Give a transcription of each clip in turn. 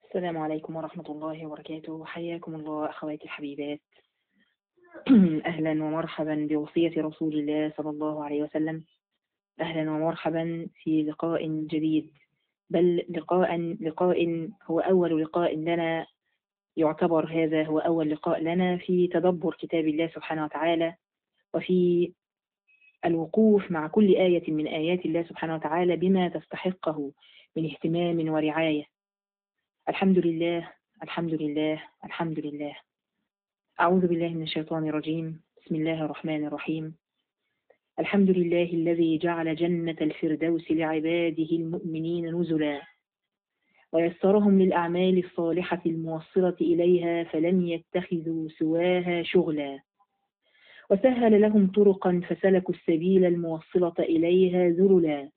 السلام عليكم ورحمة الله وبركاته حياكم الله أخواتي الحبيبات أهلا ومرحبا بوصية رسول الله صلى الله عليه وسلم أهلا ومرحبا في لقاء جديد بل لقاء لقاء هو أول لقاء لنا يعتبر هذا هو أول لقاء لنا في تدبر كتاب الله سبحانه وتعالى وفي الوقوف مع كل آية من آيات الله سبحانه وتعالى بما تستحقه من اهتمام ورعاية الحمد لله الحمد لله الحمد لله أعوذ بالله من الشيطان الرجيم بسم الله الرحمن الرحيم الحمد لله الذي جعل جنة الفردوس لعباده المؤمنين نزلا ويسرهم للأعمال الصالحة الموصلة إليها فلم يتخذوا سواها شغلا وسهل لهم طرقا فسلكوا السبيل الموصلة إليها ذللا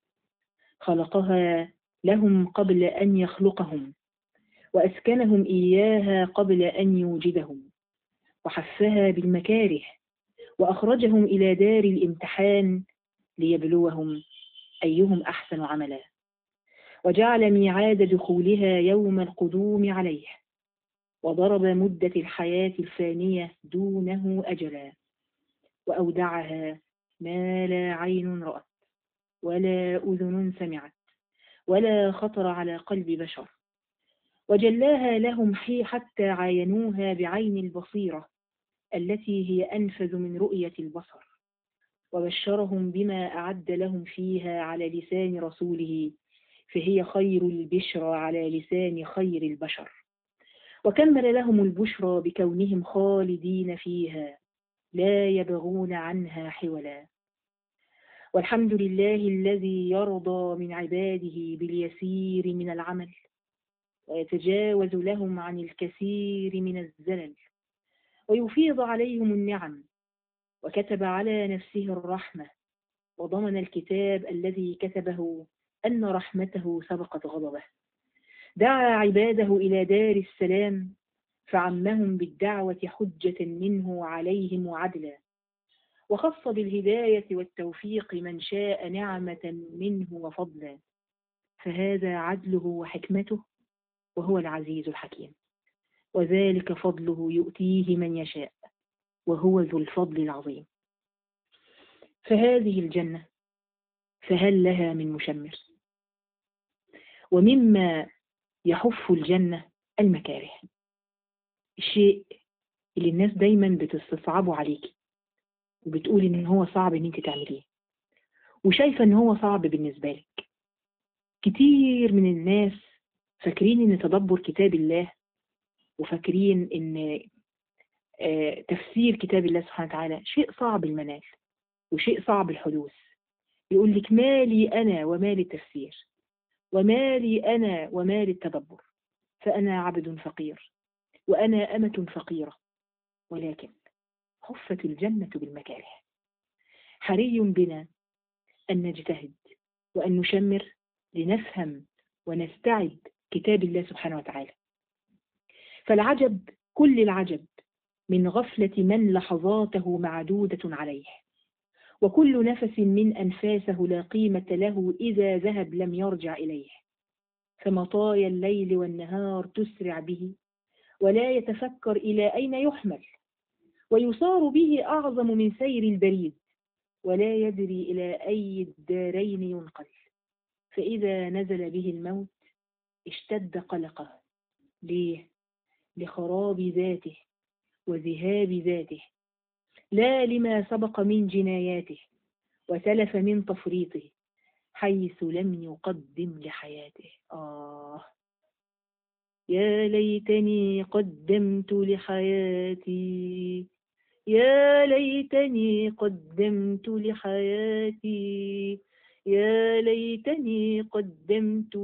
خلقها لهم قبل أن يخلقهم وأسكنهم إياها قبل أن يوجدهم وحفها بالمكاره وأخرجهم إلى دار الامتحان ليبلوهم أيهم أحسن عملا وجعل ميعاد دخولها يوم القدوم عليه وضرب مدة الحياة الفانية دونه أجلا وأودعها ما لا عين رأت ولا أذن سمعت ولا خطر على قلب بشر وجلاها لهم حي حتى عاينوها بعين البصيرة التي هي أنفذ من رؤية البصر وبشرهم بما أعد لهم فيها على لسان رسوله فهي خير البشرى على لسان خير البشر وكمل لهم البشرى بكونهم خالدين فيها لا يبغون عنها حولا والحمد لله الذي يرضى من عباده باليسير من العمل ويتجاوز لهم عن الكثير من الزلل ويفيض عليهم النعم وكتب على نفسه الرحمة وضمن الكتاب الذي كتبه أن رحمته سبقت غضبه دعا عباده إلى دار السلام فعمهم بالدعوة حجة منه عليهم وعدلا وخص بالهداية والتوفيق من شاء نعمة منه وفضلا فهذا عدله وحكمته وهو العزيز الحكيم وذلك فضله يؤتيه من يشاء وهو ذو الفضل العظيم فهذه الجنة فهل لها من مشمر ومما يحف الجنة المكاره الشيء اللي الناس دايما بتستصعبه عليكي وبتقول ان هو صعب ان انت تعمليه وشايفة ان هو صعب بالنسبة لك كتير من الناس فاكرين ان تدبر كتاب الله وفاكرين ان آه تفسير كتاب الله سبحانه وتعالى شيء صعب المنال وشيء صعب الحدوث يقول لك مالي انا ومال التفسير ومالي انا ومال التدبر فانا عبد فقير وانا امه فقيره ولكن حفت الجنه بالمكاره حري بنا ان نجتهد وان نشمر لنفهم ونستعد كتاب الله سبحانه وتعالى فالعجب كل العجب من غفلة من لحظاته معدودة عليه وكل نفس من أنفاسه لا قيمة له إذا ذهب لم يرجع إليه فمطايا الليل والنهار تسرع به ولا يتفكر إلى أين يحمل ويصار به أعظم من سير البريد ولا يدري إلى أي الدارين ينقل فإذا نزل به الموت اشتد قلقه ليه لخراب ذاته وذهاب ذاته لا لما سبق من جناياته وسلف من تفريطه حيث لم يقدم لحياته آه يا ليتني قدمت لحياتي يا ليتني قدمت لحياتي يا ليتني قدمت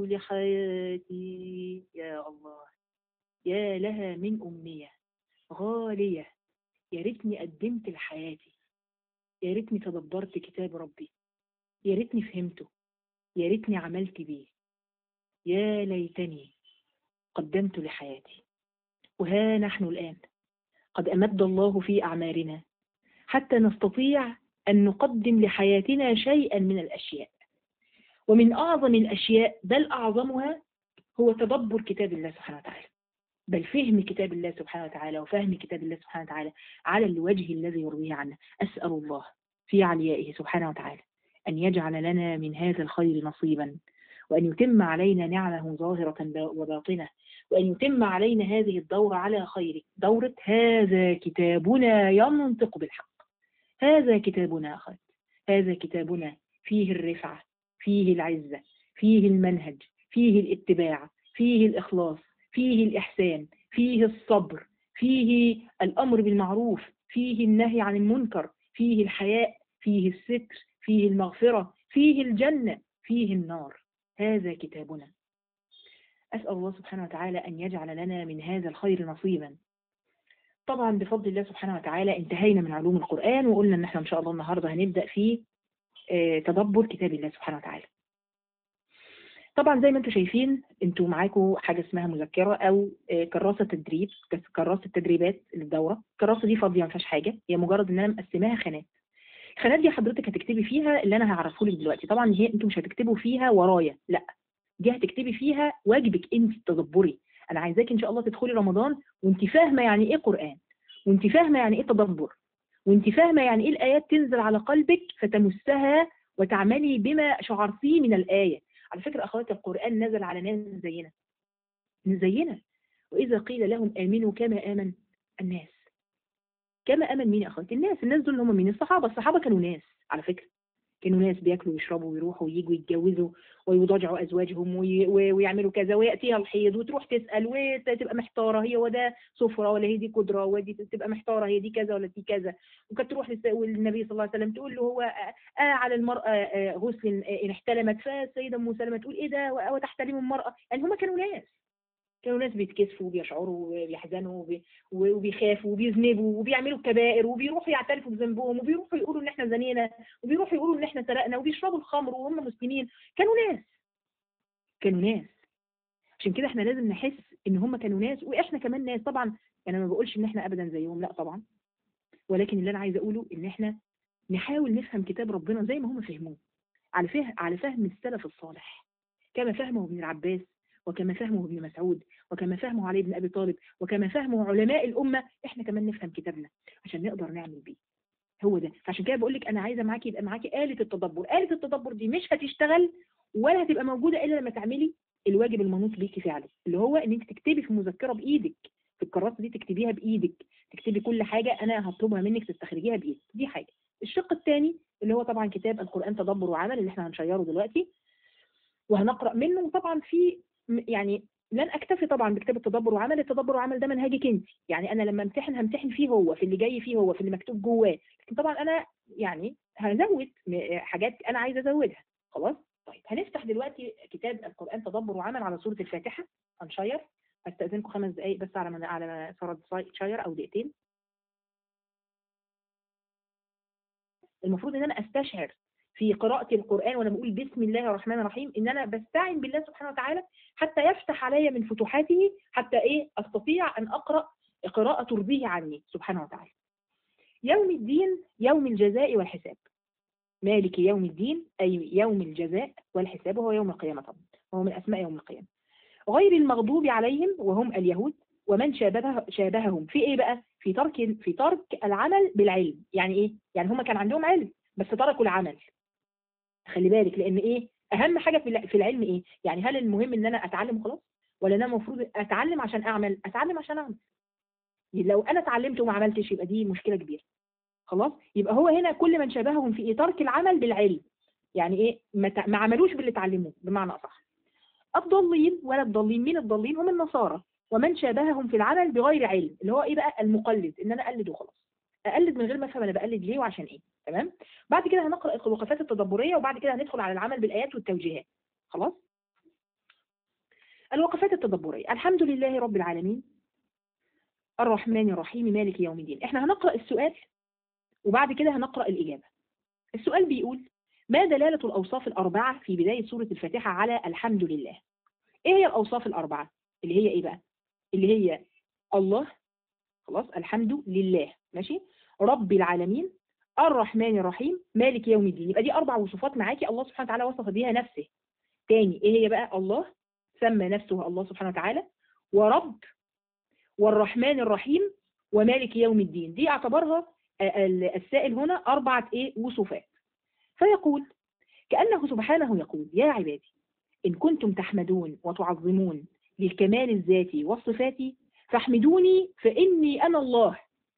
لحياتي يا الله يا لها من أمنية غالية يا ريتني قدمت لحياتي يا ريتني تدبرت كتاب ربي يا ريتني فهمته يا ريتني عملت بيه يا ليتني قدمت لحياتي وها نحن الآن قد أمد الله في أعمارنا حتى نستطيع أن نقدم لحياتنا شيئا من الأشياء ومن أعظم الأشياء بل أعظمها هو تدبر كتاب الله سبحانه وتعالى بل فهم كتاب الله سبحانه وتعالى وفهم كتاب الله سبحانه وتعالى على الوجه الذي يرضيه عنا أسأل الله في عليائه سبحانه وتعالى أن يجعل لنا من هذا الخير نصيبا وأن يتم علينا نعمه ظاهرة وباطنة وأن يتم علينا هذه الدورة على خير دورة هذا كتابنا ينطق بالحق هذا كتابنا أخذ هذا كتابنا فيه الرفعة فيه العزة فيه المنهج فيه الاتباع فيه الإخلاص فيه الإحسان فيه الصبر فيه الأمر بالمعروف فيه النهي عن المنكر فيه الحياء فيه الستر فيه المغفرة فيه الجنة فيه النار هذا كتابنا أسأل الله سبحانه وتعالى أن يجعل لنا من هذا الخير نصيبا طبعا بفضل الله سبحانه وتعالى انتهينا من علوم القرآن وقلنا ان احنا ان شاء الله النهاردة هنبدأ في تدبر كتاب الله سبحانه وتعالى طبعا زي ما انتم شايفين انتوا معاكم حاجة اسمها مذكرة او كراسة تدريب كراسة تدريبات للدورة الكراسة دي فاضية ما فيهاش حاجة هي مجرد ان انا مقسماها خانات الخانات دي حضرتك هتكتبي فيها اللي انا هعرفه لك دلوقتي طبعا هي انتوا مش هتكتبوا فيها ورايا لا دي هتكتبي فيها واجبك انت تدبري انا عايزاك ان شاء الله تدخلي رمضان وانت فاهمه يعني ايه قران وانت فاهمه يعني ايه تدبر وانت فاهمه يعني ايه الايات تنزل على قلبك فتمسها وتعملي بما شعرتيه من الايه على فكره اخواتي القران نزل على ناس زينا زينا واذا قيل لهم امنوا كما امن الناس كما امن مين يا اخواتي الناس الناس دول هم مين الصحابه الصحابه كانوا ناس على فكره كانوا ناس بياكلوا ويشربوا ويروحوا وييجوا يتجوزوا ويضاجعوا ازواجهم وي... ويعملوا كذا وياتيها الحيض وتروح تسال وتبقى محتاره هي وده صفرة ولا هي دي قدره ودي تبقى محتاره هي دي كذا ولا دي كذا وكانت تروح للنبي صلى الله عليه وسلم تقول له هو آه على المراه غسل ان احتلمت فالسيده ام سلمه تقول ايه ده وتحتلم المراه يعني هم كانوا ناس كانوا ناس بيتكسفوا وبيشعروا وبيحزنوا وبيخافوا وبيذنبوا وبيعملوا كبائر وبيروحوا يعترفوا بذنبهم وبيروحوا يقولوا ان احنا زنينا وبيروحوا يقولوا ان احنا سرقنا وبيشربوا الخمر وهم مسلمين كانوا ناس كانوا ناس عشان كده احنا لازم نحس ان هم كانوا ناس واحنا كمان ناس طبعا انا ما بقولش ان احنا ابدا زيهم لا طبعا ولكن اللي انا عايزه اقوله ان احنا نحاول نفهم كتاب ربنا زي ما هم فهموه على فهم على فهم السلف الصالح كما فهمه ابن العباس وكما فهمه ابن مسعود وكما فهمه علي بن أبي طالب وكما فهمه علماء الأمة إحنا كمان نفهم كتابنا عشان نقدر نعمل بيه هو ده عشان كده بقول لك أنا عايزة معاكي يبقى معاكي آلة التدبر آلة التدبر دي مش هتشتغل ولا هتبقى موجودة إلا لما تعملي الواجب المنوط بيكي فعلا اللي هو إن أنت تكتبي في مذكرة بإيدك في الكراسة دي تكتبيها بإيدك تكتبي كل حاجة أنا هطلبها منك تستخرجيها بإيدك دي حاجة الشق الثاني اللي هو طبعا كتاب القرآن تدبر وعمل اللي احنا هنشيره دلوقتي وهنقرأ منه طبعا في يعني لن اكتفي طبعا بكتاب التدبر وعمل التدبر وعمل ده منهجك انت يعني انا لما امتحن همتحن فيه هو في اللي جاي فيه هو في اللي مكتوب جواه لكن طبعا انا يعني هزود حاجات انا عايزه ازودها خلاص طيب هنفتح دلوقتي كتاب القران تدبر وعمل على سوره الفاتحه هنشير هستاذنكم خمس دقائق بس على ما على ما فرض شير او دقيقتين المفروض ان انا استشعر في قراءة القرآن وأنا بقول بسم الله الرحمن الرحيم إن أنا بستعين بالله سبحانه وتعالى حتى يفتح علي من فتوحاته حتى إيه أستطيع أن أقرأ قراءة ترضيه عني سبحانه وتعالى يوم الدين يوم الجزاء والحساب مالك يوم الدين أي يوم الجزاء والحساب وهو يوم القيامة طبعا وهو من أسماء يوم القيامة غير المغضوب عليهم وهم اليهود ومن شابه شابههم في ايه بقى في ترك في ترك العمل بالعلم يعني ايه يعني هم كان عندهم علم بس تركوا العمل خلي بالك لان ايه اهم حاجه في العلم ايه يعني هل المهم ان انا اتعلم وخلاص ولا انا المفروض اتعلم عشان اعمل اتعلم عشان اعمل لو انا اتعلمت وما عملتش يبقى دي مشكله كبيره خلاص يبقى هو هنا كل من شبههم في ايه ترك العمل بالعلم يعني ايه ما عملوش باللي اتعلموه بمعنى اصح الضالين ولا الضالين مين الضالين هم النصارى ومن شابههم في العمل بغير علم اللي هو ايه بقى المقلد ان انا اقلد وخلاص اقلد من غير ما افهم انا بقلد ليه وعشان ايه تمام بعد كده هنقرا الوقفات التدبريه وبعد كده هندخل على العمل بالايات والتوجيهات خلاص الوقفات التدبريه الحمد لله رب العالمين الرحمن الرحيم مالك يوم الدين احنا هنقرا السؤال وبعد كده هنقرا الاجابه السؤال بيقول ما دلاله الاوصاف الاربعه في بدايه سوره الفاتحه على الحمد لله ايه هي الاوصاف الاربعه اللي هي ايه بقى اللي هي الله خلاص الحمد لله ماشي رب العالمين الرحمن الرحيم مالك يوم الدين يبقى دي اربع وصفات معاكي الله سبحانه وتعالى وصف بيها نفسه تاني ايه هي بقى الله سمى نفسه الله سبحانه وتعالى ورب والرحمن الرحيم ومالك يوم الدين دي اعتبرها السائل هنا أربعة إيه وصفات فيقول كأنه سبحانه يقول يا عبادي إن كنتم تحمدون وتعظمون للكمال الذاتي والصفاتي فاحمدوني فإني أنا الله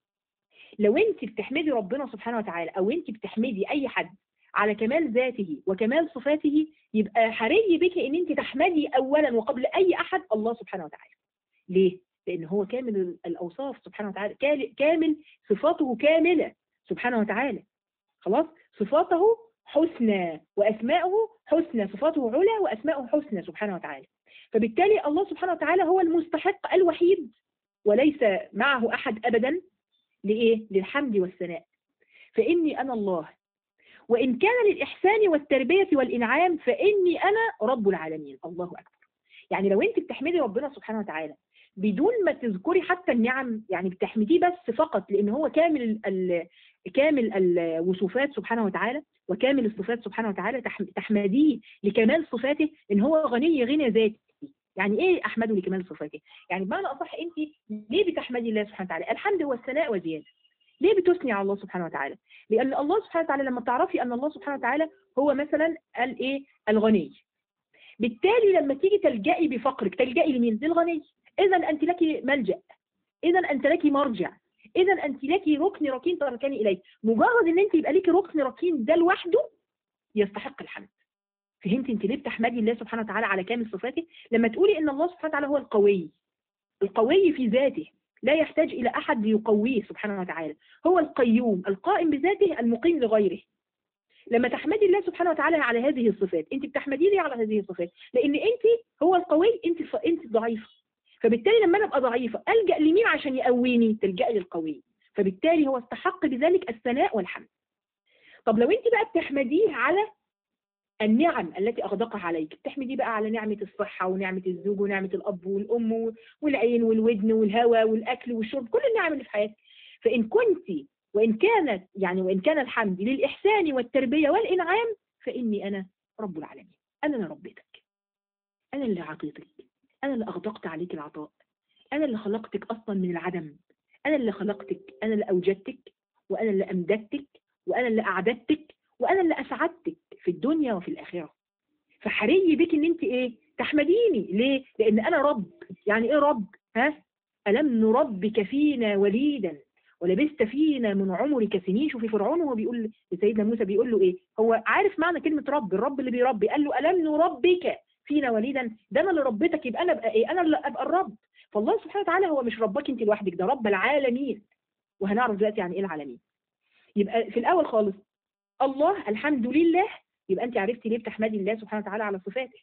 لو أنت بتحمدي ربنا سبحانه وتعالى أو أنت بتحمدي أي حد على كمال ذاته وكمال صفاته يبقى حري بك ان انت تحمدي اولا وقبل اي احد الله سبحانه وتعالى ليه لان هو كامل الاوصاف سبحانه وتعالى كامل صفاته كامله سبحانه وتعالى خلاص صفاته حسنى واسماؤه حسنى صفاته علا واسماؤه حسنى سبحانه وتعالى فبالتالي الله سبحانه وتعالى هو المستحق الوحيد وليس معه احد ابدا لايه للحمد والثناء فاني انا الله وإن كان للإحسان والتربية والإنعام فإني أنا رب العالمين الله أكبر يعني لو أنت بتحمدي ربنا سبحانه وتعالى بدون ما تذكري حتى النعم يعني بتحمديه بس فقط لأن هو كامل ال كامل الوصفات سبحانه وتعالى وكامل الصفات سبحانه وتعالى تحمديه لكمال صفاته إن هو غني غنى ذاتي يعني ايه احمده لكمال صفاته يعني بمعنى اصح انت ليه بتحمدي الله سبحانه وتعالى الحمد هو الثناء وزياده ليه بتثني على الله سبحانه وتعالى لأن الله سبحانه وتعالى لما تعرفي أن الله سبحانه وتعالى هو مثلا الايه الغني بالتالي لما تيجي تلجئي بفقرك تلجئي لمين للغني إذا أنت لك ملجأ إذا أنت لك مرجع إذا أنت لك ركن ركين تركني إليه مجرد أن أنت يبقى لك ركن ركين ده لوحده يستحق الحمد فهمت أنت ليه بتحمدي الله سبحانه وتعالى على كامل صفاته لما تقولي أن الله سبحانه وتعالى هو القوي القوي في ذاته لا يحتاج إلى أحد ليقويه سبحانه وتعالى هو القيوم القائم بذاته المقيم لغيره لما تحمدي الله سبحانه وتعالى على هذه الصفات انت بتحمدي لي على هذه الصفات لان انت هو القوي انت ف... انت ضعيفه فبالتالي لما انا ابقى ضعيفه الجا لمين عشان يقويني تلجئي للقوي فبالتالي هو استحق بذلك الثناء والحمد طب لو انت بقى بتحمديه على النعم التي أغدقها عليك تحمدي بقى على نعمة الصحة ونعمة الزوج ونعمة الأب والأم والعين والودن والهوى والأكل والشرب كل النعم اللي في حياتك فإن كنت وإن كانت يعني وإن كان الحمد للإحسان والتربية والإنعام فإني أنا رب العالمين أنا اللي ربيتك أنا اللي عطيتك أنا اللي أغدقت عليك العطاء أنا اللي خلقتك أصلا من العدم أنا اللي خلقتك أنا اللي أوجدتك وأنا اللي أمددتك وأنا اللي أعددتك وأنا اللي أسعدتك في الدنيا وفي الآخرة فحري بك ان انت ايه تحمديني ليه لان انا رب يعني ايه رب ها ألم نربك فينا وليدا ولبست فينا من عمرك سنين شوفي فرعون وهو بيقول لسيدنا موسى بيقول له ايه هو عارف معنى كلمة رب الرب اللي بيربي قال له ألم نربك فينا وليدا ده انا اللي ربيتك يبقى انا ابقى ايه انا اللي ابقى الرب فالله سبحانه وتعالى هو مش ربك انت لوحدك ده رب العالمين وهنعرف دلوقتي يعني ايه العالمين يبقى في الاول خالص الله الحمد لله يبقى انت عرفتي ليه بتحمدي الله سبحانه وتعالى على صفاته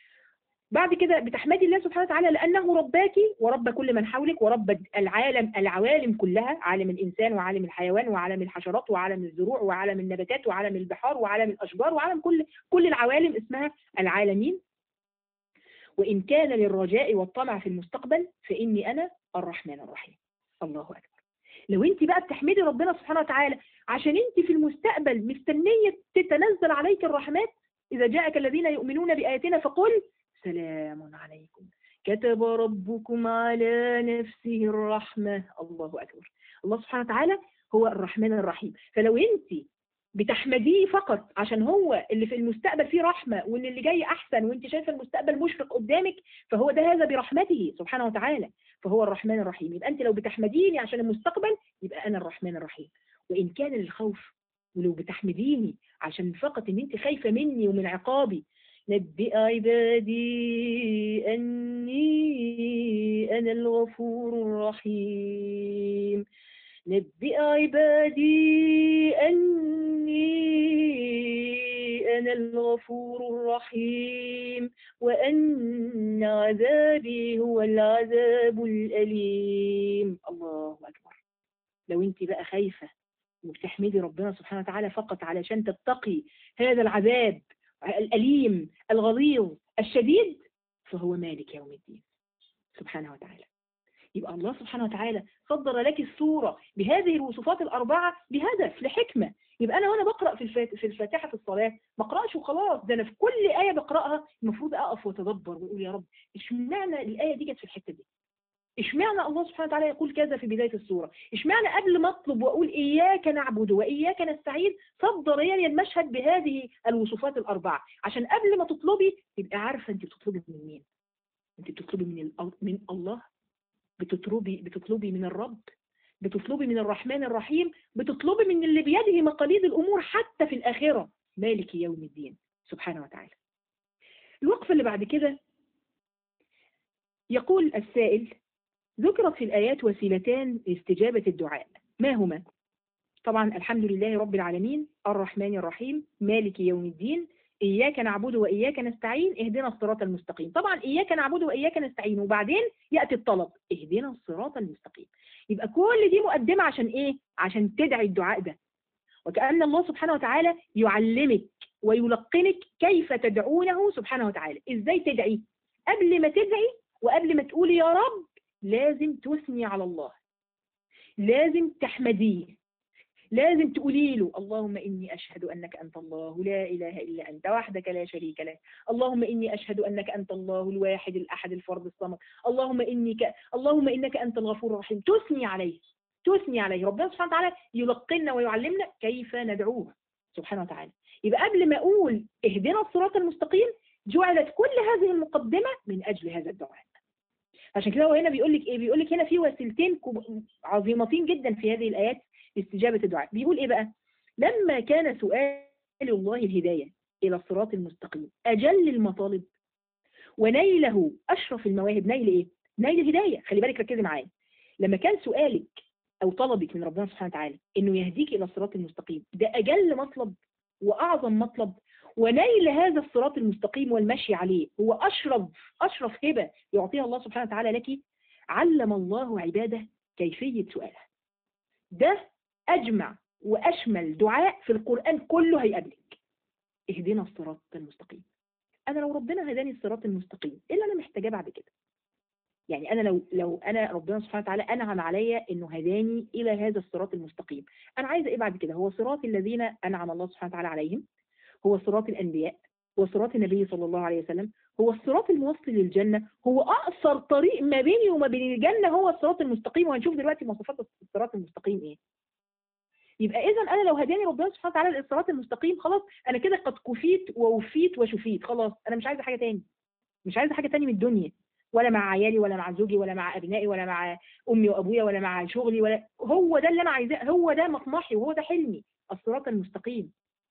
بعد كده بتحمدي الله سبحانه وتعالى لأنه رباكي ورب كل من حولك ورب العالم العوالم كلها عالم الإنسان وعالم الحيوان وعالم الحشرات وعالم الزروع وعالم النباتات وعالم البحار وعالم الأشجار وعالم كل كل العوالم اسمها العالمين وإن كان للرجاء والطمع في المستقبل فإني أنا الرحمن الرحيم الله أكبر لو انت بقى بتحمدي ربنا سبحانه وتعالى عشان انت في المستقبل مستنية تتنزل عليك الرحمات إذا جاءك الذين يؤمنون بآياتنا فقل سلام عليكم كتب ربكم على نفسه الرحمة الله أكبر الله سبحانه وتعالى هو الرحمن الرحيم فلو انت بتحمديه فقط عشان هو اللي في المستقبل فيه رحمة وان اللي جاي احسن وانت شايفه المستقبل مشرق قدامك فهو ده هذا برحمته سبحانه وتعالى فهو الرحمن الرحيم يبقى انت لو بتحمديني عشان المستقبل يبقى انا الرحمن الرحيم وان كان للخوف ولو بتحمديني عشان فقط ان انت خايفة مني ومن عقابي نبئ عبادي أني أنا الغفور الرحيم نبئ عبادي أني أنا الغفور الرحيم وأن عذابي هو العذاب الأليم الله أكبر لو أنت بقى خايفة وبتحمدي ربنا سبحانه وتعالى فقط علشان تتقي هذا العذاب الأليم الغليظ الشديد فهو مالك يوم الدين سبحانه وتعالى يبقى الله سبحانه وتعالى صدر لك الصورة بهذه الوصفات الأربعة بهدف لحكمة يبقى انا وانا بقرا في الفات... في الفاتحه في الصلاه ما اقراش وخلاص ده انا في كل ايه بقراها المفروض اقف واتدبر واقول يا رب اشمعنى الايه دي جت في الحته دي اشمعنى الله سبحانه وتعالى يقول كذا في بدايه السوره اشمعنى قبل ما اطلب واقول اياك نعبد واياك نستعين صدر لي المشهد بهذه الوصفات الاربعه عشان قبل ما تطلبي تبقى عارفه انت بتطلبي من مين انت بتطلبي من من الله بتطلبي بتطلبي من الرب بتطلبي من الرحمن الرحيم بتطلبي من اللي بيده مقاليد الأمور حتى في الآخرة مالك يوم الدين سبحانه وتعالى الوقفة اللي بعد كده يقول السائل ذكرت في الآيات وسيلتان لاستجابة الدعاء ما هما؟ طبعا الحمد لله رب العالمين الرحمن الرحيم مالك يوم الدين إياك نعبد وإياك نستعين اهدنا الصراط المستقيم طبعا إياك نعبد وإياك نستعين وبعدين يأتي الطلب اهدنا الصراط المستقيم يبقى كل دي مقدمة عشان إيه؟ عشان تدعي الدعاء ده وكأن الله سبحانه وتعالى يعلمك ويلقنك كيف تدعونه سبحانه وتعالى إزاي تدعي؟ قبل ما تدعي وقبل ما تقولي يا رب لازم تثني على الله لازم تحمديه لازم تقولي له اللهم إني أشهد أنك أنت الله لا إله إلا أنت وحدك لا شريك لك اللهم إني أشهد أنك أنت الله الواحد الأحد الفرد الصمد اللهم إني ك... اللهم إنك أنت الغفور الرحيم تثني عليه تثني عليه ربنا سبحانه وتعالى يلقنا ويعلمنا كيف ندعوه سبحانه وتعالى يبقى قبل ما أقول اهدنا الصراط المستقيم جعلت كل هذه المقدمة من أجل هذا الدعاء عشان كده هو هنا بيقول لك ايه بيقول لك هنا في وسيلتين عظيمتين جدا في هذه الايات لاستجابه الدعاء بيقول ايه بقى لما كان سؤال الله الهدايه الى الصراط المستقيم اجل المطالب ونيله اشرف المواهب نيل ايه نيل الهدايه خلي بالك ركزي معايا لما كان سؤالك او طلبك من ربنا سبحانه وتعالى انه يهديك الى الصراط المستقيم ده اجل مطلب واعظم مطلب ونيل هذا الصراط المستقيم والمشي عليه هو أشرف أشرف هبة يعطيها الله سبحانه وتعالى لك علم الله عباده كيفية سؤاله ده أجمع وأشمل دعاء في القرآن كله هيقابلك اهدنا الصراط المستقيم أنا لو ربنا هداني الصراط المستقيم إيه اللي أنا محتاجاه بعد كده يعني أنا لو لو أنا ربنا سبحانه وتعالى أنعم عليا إنه هداني إلى هذا الصراط المستقيم أنا عايزة إيه بعد كده هو صراط الذين أنعم الله سبحانه وتعالى عليهم هو صراط الأنبياء هو صراط النبي صلى الله عليه وسلم هو الصراط الموصل للجنة هو أقصر طريق ما بيني وما بين الجنة هو الصراط المستقيم وهنشوف دلوقتي مواصفات الصراط المستقيم إيه يبقى إذا أنا لو هداني ربنا سبحانه وتعالى للصراط المستقيم خلاص أنا كده قد كفيت ووفيت وشفيت خلاص أنا مش عايزة حاجة تاني مش عايزة حاجة تاني من الدنيا ولا مع عيالي ولا مع زوجي ولا مع أبنائي ولا مع أمي وأبويا ولا مع شغلي ولا هو ده اللي أنا عايزاه هو ده مطمحي وهو ده حلمي الصراط المستقيم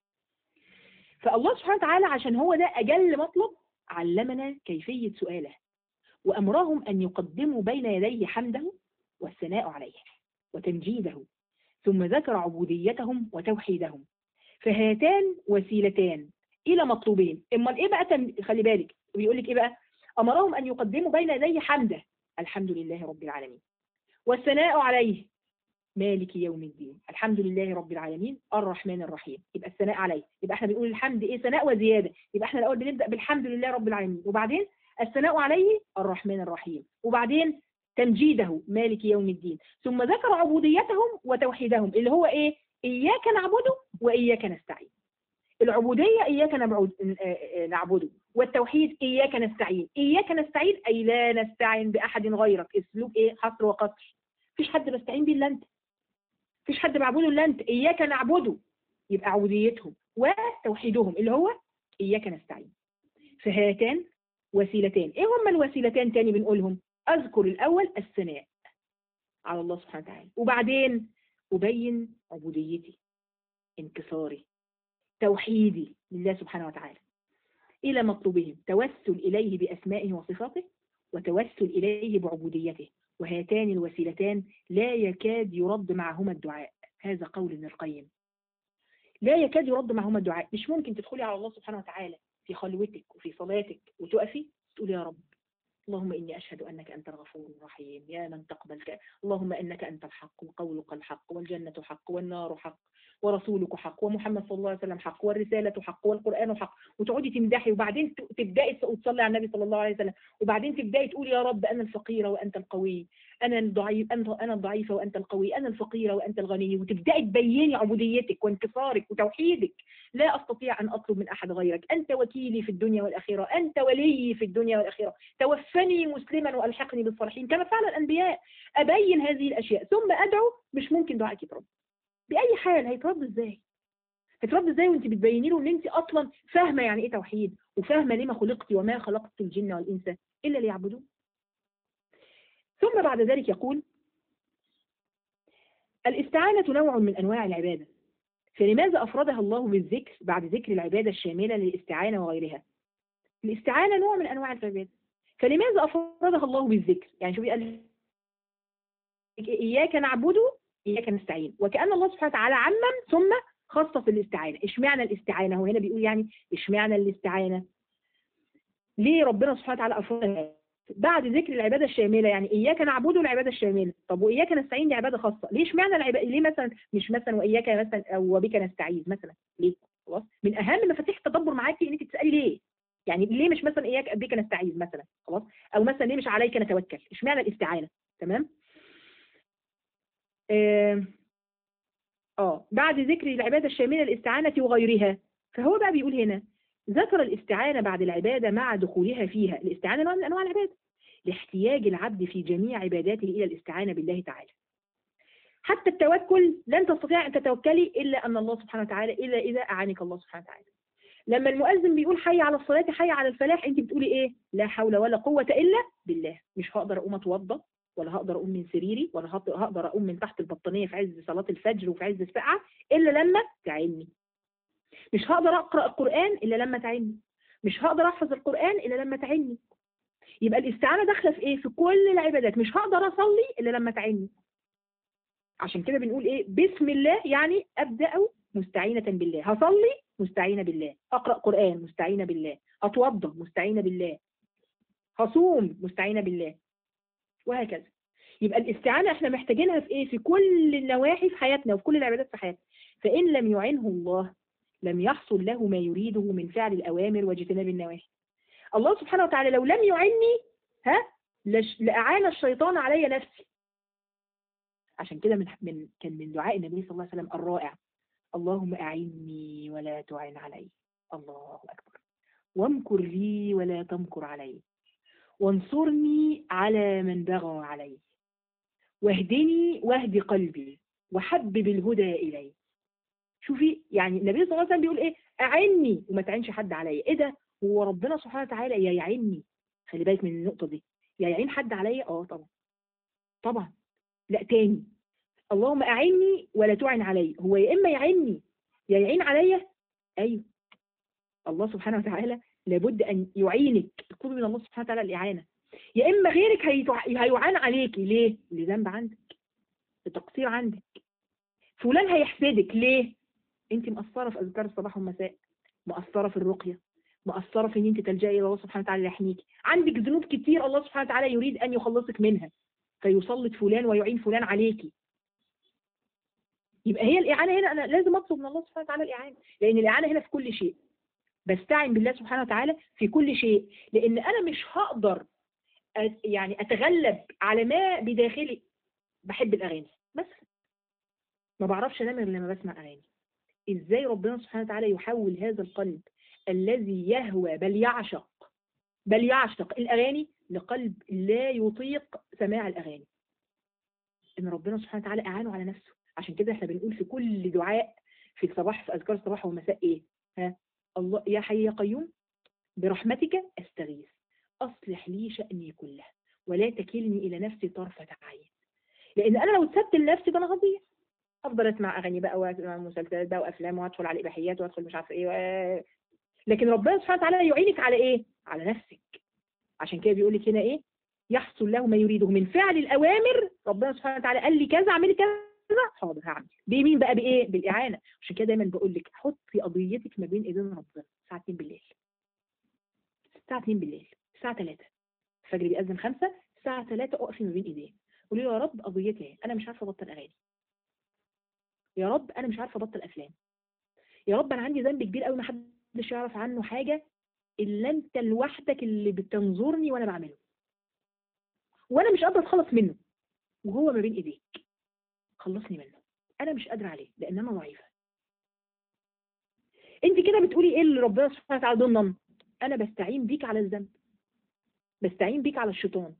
فالله سبحانه وتعالى عشان هو ده أجل مطلب علمنا كيفية سؤاله وأمرهم أن يقدموا بين يديه حمده والثناء عليه وتمجيده ثم ذكر عبوديتهم وتوحيدهم فهاتان وسيلتان إلى مطلوبين إما إيه بقى تم... خلي بالك بيقول لك إيه بقى أمرهم أن يقدموا بين يديه حمده الحمد لله رب العالمين والثناء عليه مالك يوم الدين الحمد لله رب العالمين الرحمن الرحيم يبقى الثناء عليه يبقى احنا بنقول الحمد ايه ثناء وزياده يبقى احنا الاول بنبدا بالحمد لله رب العالمين وبعدين الثناء عليه الرحمن الرحيم وبعدين تمجيده مالك يوم الدين ثم ذكر عبوديتهم وتوحيدهم اللي هو ايه اياك نعبده واياك نستعين العبوديه اياك نعبده والتوحيد اياك نستعين اياك نستعين اي لا نستعين باحد غيرك اسلوب ايه حصر وقصر مفيش حد بستعين بيه الا انت مفيش حد معبوده الا انت اياك نعبده يبقى عبوديتهم وتوحيدهم اللي هو اياك نستعين فهاتان وسيلتان ايه هما الوسيلتان تاني بنقولهم اذكر الاول الثناء على الله سبحانه وتعالى وبعدين ابين عبوديتي انكساري توحيدي لله سبحانه وتعالى الى مطلوبهم توسل اليه باسمائه وصفاته وتوسل اليه بعبوديته وهاتان الوسيلتان لا يكاد يرد معهما الدعاء هذا قول ابن القيم لا يكاد يرد معهما الدعاء مش ممكن تدخلي على الله سبحانه وتعالى في خلوتك وفي صلاتك وتقفي تقول يا رب اللهم إني أشهد أنك أنت الغفور الرحيم يا من تقبل ك... اللهم إنك أنت الحق وقولك الحق والجنة حق والنار حق ورسولك حق ومحمد صلى الله عليه وسلم حق والرسالة حق والقرآن حق وتقعدي تمدحي وبعدين ت- تبدأي تصلي على النبي صلى الله عليه وسلم وبعدين تبدأي تقولي يا رب أنا الفقيرة وأنت القوي أنا الضعيف أنت أنا الضعيفة وأنت القوي أنا الفقيرة وأنت الغني وتبدأي تبيني عبوديتك وانكسارك وتوحيدك لا أستطيع أن أطلب من أحد غيرك أنت وكيلي في الدنيا والآخرة أنت ولي في الدنيا والآخرة توفني مسلما وألحقني بالصالحين كما فعل الأنبياء أبين هذه الأشياء ثم أدعو مش ممكن دعائك يترد بأي حال هيترد إزاي هيترد إزاي وأنت بتبيني له إن أنت أصلا فاهمة يعني إيه توحيد وفاهمة لما خلقت وما خلقت الجن والإنس إلا ليعبدون ثم بعد ذلك يقول الاستعانة نوع من أنواع العبادة فلماذا أفردها الله بالذكر بعد ذكر العبادة الشاملة للاستعانة وغيرها الاستعانة نوع من أنواع العبادة فلماذا أفردها الله بالذكر يعني شوفي قال إياك نعبد إياك نستعين وكأن الله سبحانه وتعالى عمم ثم خصص الاستعانة اشمعنى الاستعانة هو هنا بيقول يعني اشمعنى الاستعانة ليه ربنا سبحانه وتعالى أفردها بعد ذكر العبادة الشاملة يعني إياك نعبد العبادة الشاملة طب وإياك نستعين دي عبادة خاصة ليه اشمعنى العبادة ليه مثلا مش مثلا وإياك مثلا أو وبك نستعيذ مثلا ليه خلاص من أهم مفاتيح التدبر معاكي إنك تسألي ليه يعني ليه مش مثلا إياك بك نستعيذ مثلا خلاص أو مثلا ليه مش عليك نتوكل اشمعنى الاستعانة تمام آه آه بعد ذكر العبادة الشاملة الاستعانة وغيرها فهو بقى بيقول هنا ذكر الاستعانة بعد العبادة مع دخولها فيها الاستعانة نوع من أنواع العبادة لاحتياج العبد في جميع عباداته إلى الاستعانة بالله تعالى حتى التوكل لن تستطيع أن تتوكلي إلا أن الله سبحانه وتعالى إلا إذا أعانك الله سبحانه وتعالى لما المؤذن بيقول حي على الصلاة حي على الفلاح أنت بتقولي إيه لا حول ولا قوة إلا بالله مش هقدر أقوم أتوضى ولا هقدر أقوم من سريري ولا هقدر أقوم من تحت البطانية في عز صلاة الفجر وفي عز الساعة إلا لما تعيني مش هقدر أقرأ القرآن إلا لما تعيني مش هقدر أحفظ القرآن إلا لما تعيني يبقى الاستعانة داخلة في إيه في كل العبادات مش هقدر أصلي إلا لما تعيني عشان كده بنقول إيه بسم الله يعني أبدأ مستعينة بالله هصلي مستعينة بالله أقرأ قرآن مستعينة بالله أتوضى مستعينة بالله هصوم مستعينة بالله وهكذا يبقى الاستعانة احنا محتاجينها في ايه في كل النواحي في حياتنا وفي كل العبادات في حياتنا فإن لم يعنه الله لم يحصل له ما يريده من فعل الأوامر واجتناب النواهي الله سبحانه وتعالى لو لم يعني ها لش... لأعان الشيطان علي نفسي عشان كده من... من كان من دعاء النبي صلى الله عليه وسلم الرائع اللهم أعني ولا تعن علي الله أكبر وامكر لي ولا تمكر علي وانصرني على من بغى علي واهدني واهد قلبي وحبب الهدى إلي شوفي يعني النبي صلى الله عليه وسلم بيقول ايه أعني وما تعنش حد عليا ايه ده هو ربنا سبحانه وتعالى يا يعيني خلي بالك من النقطة دي يا يعين حد عليا اه طبعا طبعا لا تاني اللهم أعني ولا تعن علي هو يا إما يعيني يا يعين عليا أيوه الله سبحانه وتعالى لابد أن يعينك اطلب من الله سبحانه وتعالى الإعانة يا إما غيرك هيعان عليكي ليه؟ لذنب عندك لتقصير عندك فلان هيحسدك ليه؟ انت مقصرة في أذكار الصباح والمساء مقصرة في الرقية مقصرة في ان انت تلجئي الى الله سبحانه وتعالى يحميكي عندك ذنوب كتير الله سبحانه وتعالى يريد ان يخلصك منها فيسلط فلان ويعين فلان عليكي يبقى هي الإعانة هنا أنا لازم أطلب من الله سبحانه وتعالى الإعانة لأن الإعانة هنا في كل شيء بستعين بالله سبحانه وتعالى في كل شيء لأن أنا مش هقدر يعني أتغلب على ما بداخلي بحب الأغاني بس ما بعرفش أنام غير لما بسمع أغاني إزاي ربنا سبحانه وتعالى يحول هذا القلب الذي يهوى بل يعشق بل يعشق الأغاني لقلب لا يطيق سماع الأغاني إن ربنا سبحانه وتعالى أعانه على نفسه عشان كده احنا بنقول في كل دعاء في الصباح في أذكار الصباح والمساء إيه ها الله يا حي يا قيوم برحمتك أستغيث أصلح لي شأني كله ولا تكلني إلى نفسي طرفة عين لأن أنا لو اتسبت لنفسي ده أنا هضيع أفضل أسمع أغاني بقى وأسمع مسلسلات بقى وأفلام وأدخل على الإباحيات وأدخل مش عارفة إيه و... لكن ربنا سبحانه وتعالى يعينك على إيه؟ على نفسك عشان كده بيقول لك هنا إيه؟ يحصل له ما يريده من فعل الأوامر ربنا سبحانه وتعالى قال لي كذا اعملي كذا حاضر هعمل بمين بقى بايه بالاعانه عشان كده دايما بقول لك حطي قضيتك ما بين ايدين ربنا الساعه 2 بالليل الساعه 2 بالليل الساعه 3 الفجر بيأذن 5 الساعه 3 اقفي ما بين ايديه قولي له يا رب قضيتي ايه انا مش عارفه ابطل اغاني يا رب انا مش عارفه ابطل افلام يا رب انا عندي ذنب كبير قوي ما حدش يعرف عنه حاجه الا انت لوحدك اللي بتنظرني وانا بعمله وانا مش قادره اتخلص منه وهو ما بين ايديك خلصني منه انا مش قادره عليه لان انا ضعيفه انت كده بتقولي ايه اللي ربنا سبحانه وتعالى ضمن انا بستعين بيك على الذنب بستعين بيك على الشيطان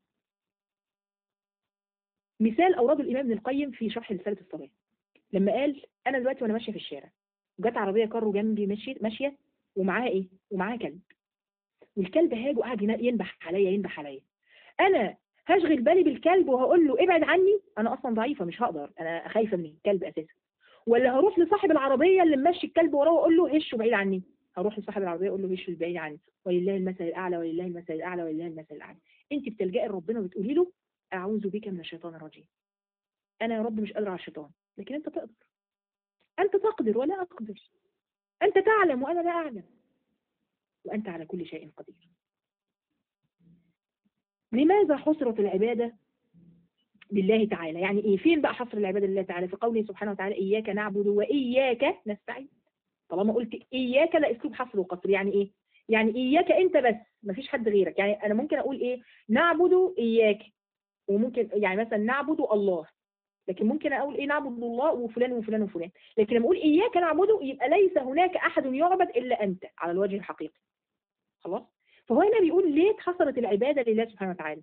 مثال اوراد الامام ابن القيم في شرح رساله الصلاه لما قال انا دلوقتي وانا ماشيه في الشارع جت عربيه كارو جنبي ماشيه ماشيه ومعاها ايه ومعاها كلب والكلب هاج وقعد ينبح عليا ينبح عليا انا هشغل بالي بالكلب وهقول له ابعد عني انا اصلا ضعيفه مش هقدر انا خايفه من الكلب اساسا ولا هروح لصاحب العربيه اللي ماشي الكلب وراه واقول له هشه بعيد عني هروح لصاحب العربيه اقول له هشه بعيد عني ولله المثل الاعلى ولله المثل الاعلى ولله المثل الاعلى انت بتلجئي لربنا وبتقولي له اعوذ بك من الشيطان الرجيم انا يا رب مش قادره على الشيطان لكن انت تقدر انت تقدر ولا اقدر انت تعلم وانا لا اعلم وانت على كل شيء قدير لماذا حصرت العبادة لله تعالى يعني ايه فين بقى حصر العبادة لله تعالى في قوله سبحانه وتعالى إياك نعبد وإياك نستعين طالما قلت إياك لا أسلوب حصر وقصر يعني ايه يعني إياك أنت بس مفيش حد غيرك يعني أنا ممكن أقول إيه نعبد إياك وممكن يعني مثلا نعبد الله لكن ممكن أقول إيه نعبد الله وفلان وفلان وفلان لكن لما أقول إياك نعبده يبقى ليس هناك أحد يعبد إلا أنت على الوجه الحقيقي خلاص فهو هنا بيقول ليه اتحصرت العبادة لله سبحانه وتعالى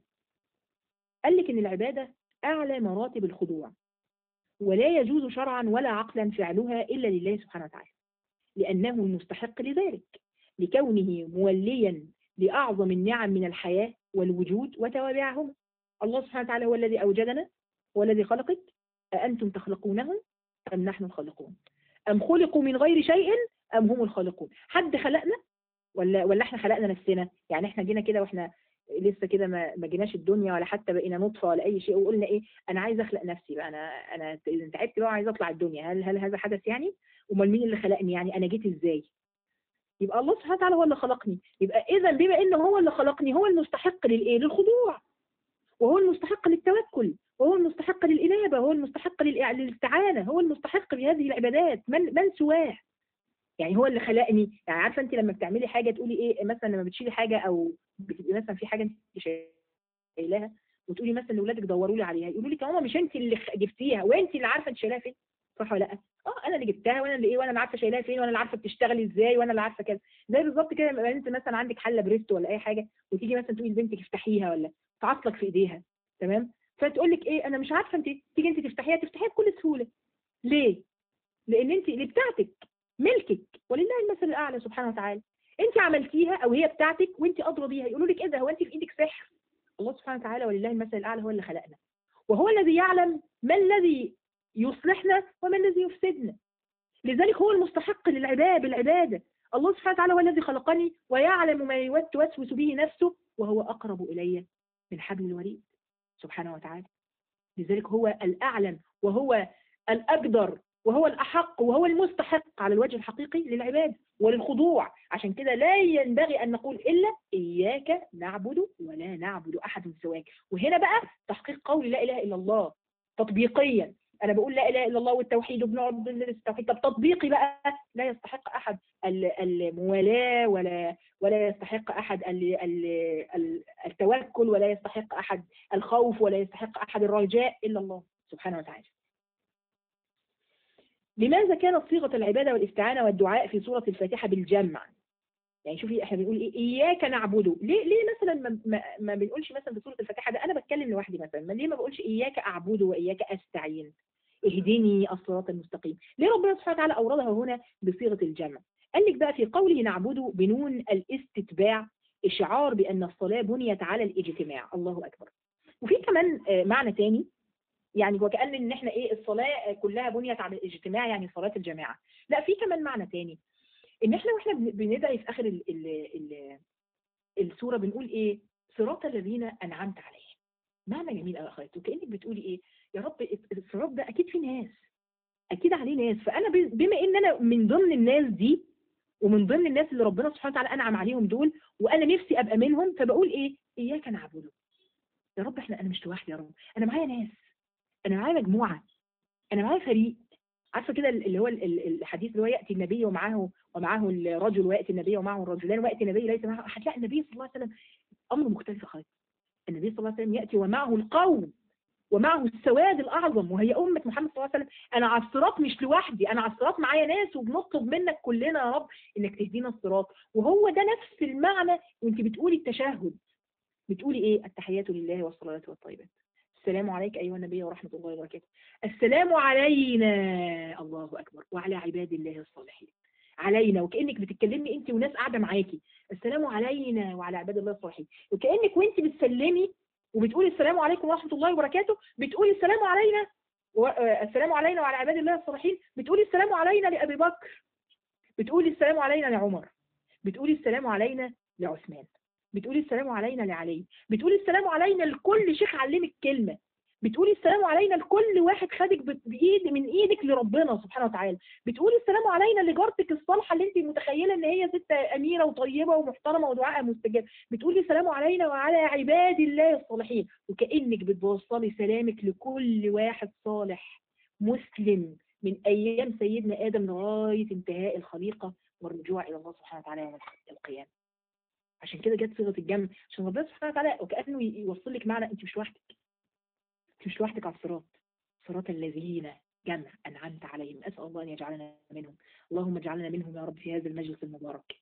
قال لك ان العبادة اعلى مراتب الخضوع ولا يجوز شرعا ولا عقلا فعلها الا لله سبحانه وتعالى لانه المستحق لذلك لكونه موليا لاعظم النعم من الحياة والوجود وتوابعهما الله سبحانه وتعالى هو الذي اوجدنا هو الذي خلقك أأنتم تخلقونه أم نحن الخالقون أم خلقوا من غير شيء أم هم الخالقون حد خلقنا ولا ولا احنا خلقنا نفسنا يعني احنا جينا كده واحنا لسه كده ما ما جيناش الدنيا ولا حتى بقينا نطفه ولا اي شيء وقلنا ايه انا عايز اخلق نفسي بقى انا انا تعبت بقى وعايز اطلع الدنيا هل هل هذا حدث يعني امال مين اللي خلقني يعني انا جيت ازاي يبقى الله سبحانه وتعالى هو اللي خلقني يبقى اذا بما انه هو اللي خلقني هو المستحق للايه للخضوع وهو المستحق للتوكل وهو المستحق للإنابة هو المستحق للاستعانة هو المستحق لهذه العبادات من من سواه يعني هو اللي خلقني يعني عارفه انت لما بتعملي حاجه تقولي ايه مثلا لما بتشيلي حاجه او بتبقي مثلا في حاجه انت شايلاها وتقولي مثلا لاولادك دوروا لي عليها يقولوا لك ماما مش انت اللي جبتيها وانت اللي عارفه انت شايلاها فين صح ولا لا اه انا اللي جبتها وانا اللي ايه وانا اللي عارفه شايلاها فين وانا اللي عارفه بتشتغلي ازاي وانا اللي عارفه كذا زي بالظبط كده لما انت مثلا عندك حله بريست ولا اي حاجه وتيجي مثلا تقولي لبنتك افتحيها ولا تعصلك في ايديها تمام فتقول لك ايه انا مش عارفه انت تيجي انت تفتحيها تفتحيها بكل سهوله ليه لان انت اللي بتاعتك ملكك ولله المثل الاعلى سبحانه وتعالى انت عملتيها او هي بتاعتك وانت ادرى بيها يقولوا لك ايه ده هو انت في ايدك سحر الله سبحانه وتعالى ولله المثل الاعلى هو اللي خلقنا وهو الذي يعلم ما الذي يصلحنا وما الذي يفسدنا لذلك هو المستحق للعباده بالعباده الله سبحانه وتعالى هو الذي خلقني ويعلم ما توسوس به نفسه وهو اقرب الي من حبل الوريد سبحانه وتعالى لذلك هو الاعلم وهو الاقدر وهو الأحق وهو المستحق على الوجه الحقيقي للعبادة وللخضوع عشان كده لا ينبغي أن نقول إلا إياك نعبد ولا نعبد أحد سواك وهنا بقى تحقيق قول لا إله إلا الله تطبيقيا أنا بقول لا إله إلا الله والتوحيد وبنقعد ندرس التوحيد طب تطبيقي بقى لا يستحق أحد الموالاة ولا ولا يستحق أحد التوكل ولا يستحق أحد الخوف ولا يستحق أحد الرجاء إلا الله سبحانه وتعالى لماذا كانت صيغة العبادة والاستعانة والدعاء في سورة الفاتحة بالجمع يعني شوفي احنا بنقول ايه اياك نعبده ليه ليه مثلا ما, ما, ما بنقولش مثلا في سوره الفاتحه ده انا بتكلم لوحدي مثلا ما ليه ما بقولش اياك اعبده واياك استعين اهدني الصراط المستقيم ليه ربنا سبحانه وتعالى اوردها هنا بصيغه الجمع قال لك بقى في قوله نعبده بنون الاستتباع اشعار بان الصلاه بنيت على الاجتماع الله اكبر وفي كمان معنى تاني يعني وكأن ان احنا ايه الصلاة كلها بنيت على الاجتماع يعني صلاة الجماعة لا في كمان معنى تاني ان احنا واحنا بندعي في اخر ال ال ال السورة بنقول ايه صراط الذين انعمت عليهم معنى جميل قوي اخواتي وكانك بتقولي ايه يا رب الصراط ده اكيد في ناس اكيد عليه ناس فانا بما ان انا من ضمن الناس دي ومن ضمن الناس اللي ربنا سبحانه وتعالى انعم عليهم دول وانا نفسي ابقى منهم فبقول ايه اياك نعبده يا رب احنا انا مش لوحدي يا رب انا معايا ناس انا معايا مجموعه انا معايا فريق عارفه كده اللي هو ال- ال- الحديث اللي هو ياتي النبي ومعه ومعه الرجل وياتي النبي ومعه الرجلان وياتي النبي ليس معه هتلاقي النبي صلى الله عليه وسلم امر مختلف خالص النبي صلى الله عليه وسلم ياتي ومعه القوم ومعه السواد الاعظم وهي امه محمد صلى الله عليه وسلم انا على الصراط مش لوحدي انا على الصراط معايا ناس وبنطلب منك كلنا يا رب انك تهدينا الصراط وهو ده نفس المعنى وانت بتقولي التشهد بتقولي ايه التحيات لله والصلوات والطيبات السلام عليك ايها النبي ورحمه الله وبركاته السلام علينا الله اكبر وعلى عباد الله الصالحين علينا وكانك بتتكلمي انت وناس قاعده معاكي السلام علينا وعلى عباد الله الصالحين وكانك وانت بتسلمي وبتقولي السلام عليكم ورحمه الله وبركاته بتقولي السلام علينا و... آه، السلام علينا وعلى عباد الله الصالحين بتقولي السلام علينا لابي بكر بتقولي السلام علينا لعمر بتقولي السلام علينا لعثمان بتقولي السلام علينا لعلي بتقولي السلام علينا لكل شيخ علمك كلمة بتقولي السلام علينا لكل واحد خدك ب- بإيد من إيدك لربنا سبحانه وتعالى بتقولي السلام علينا لجارتك الصالحة اللي أنت متخيلة إن هي ست أميرة وطيبة ومحترمة ودعائها مستجاب بتقولي السلام علينا وعلى عباد الله الصالحين وكأنك بتوصلي سلامك لكل واحد صالح مسلم من أيام سيدنا آدم لغاية انتهاء الخليقة والرجوع إلى الله سبحانه وتعالى يوم القيامة عشان كده جت صيغه الجمع عشان ربنا سبحانه وتعالى وكانه يوصل لك معنى انت مش لوحدك انت مش لوحدك على الصراط صراط الذين جمع انعمت عليهم اسال الله ان يجعلنا منهم اللهم اجعلنا منهم يا رب في هذا المجلس المبارك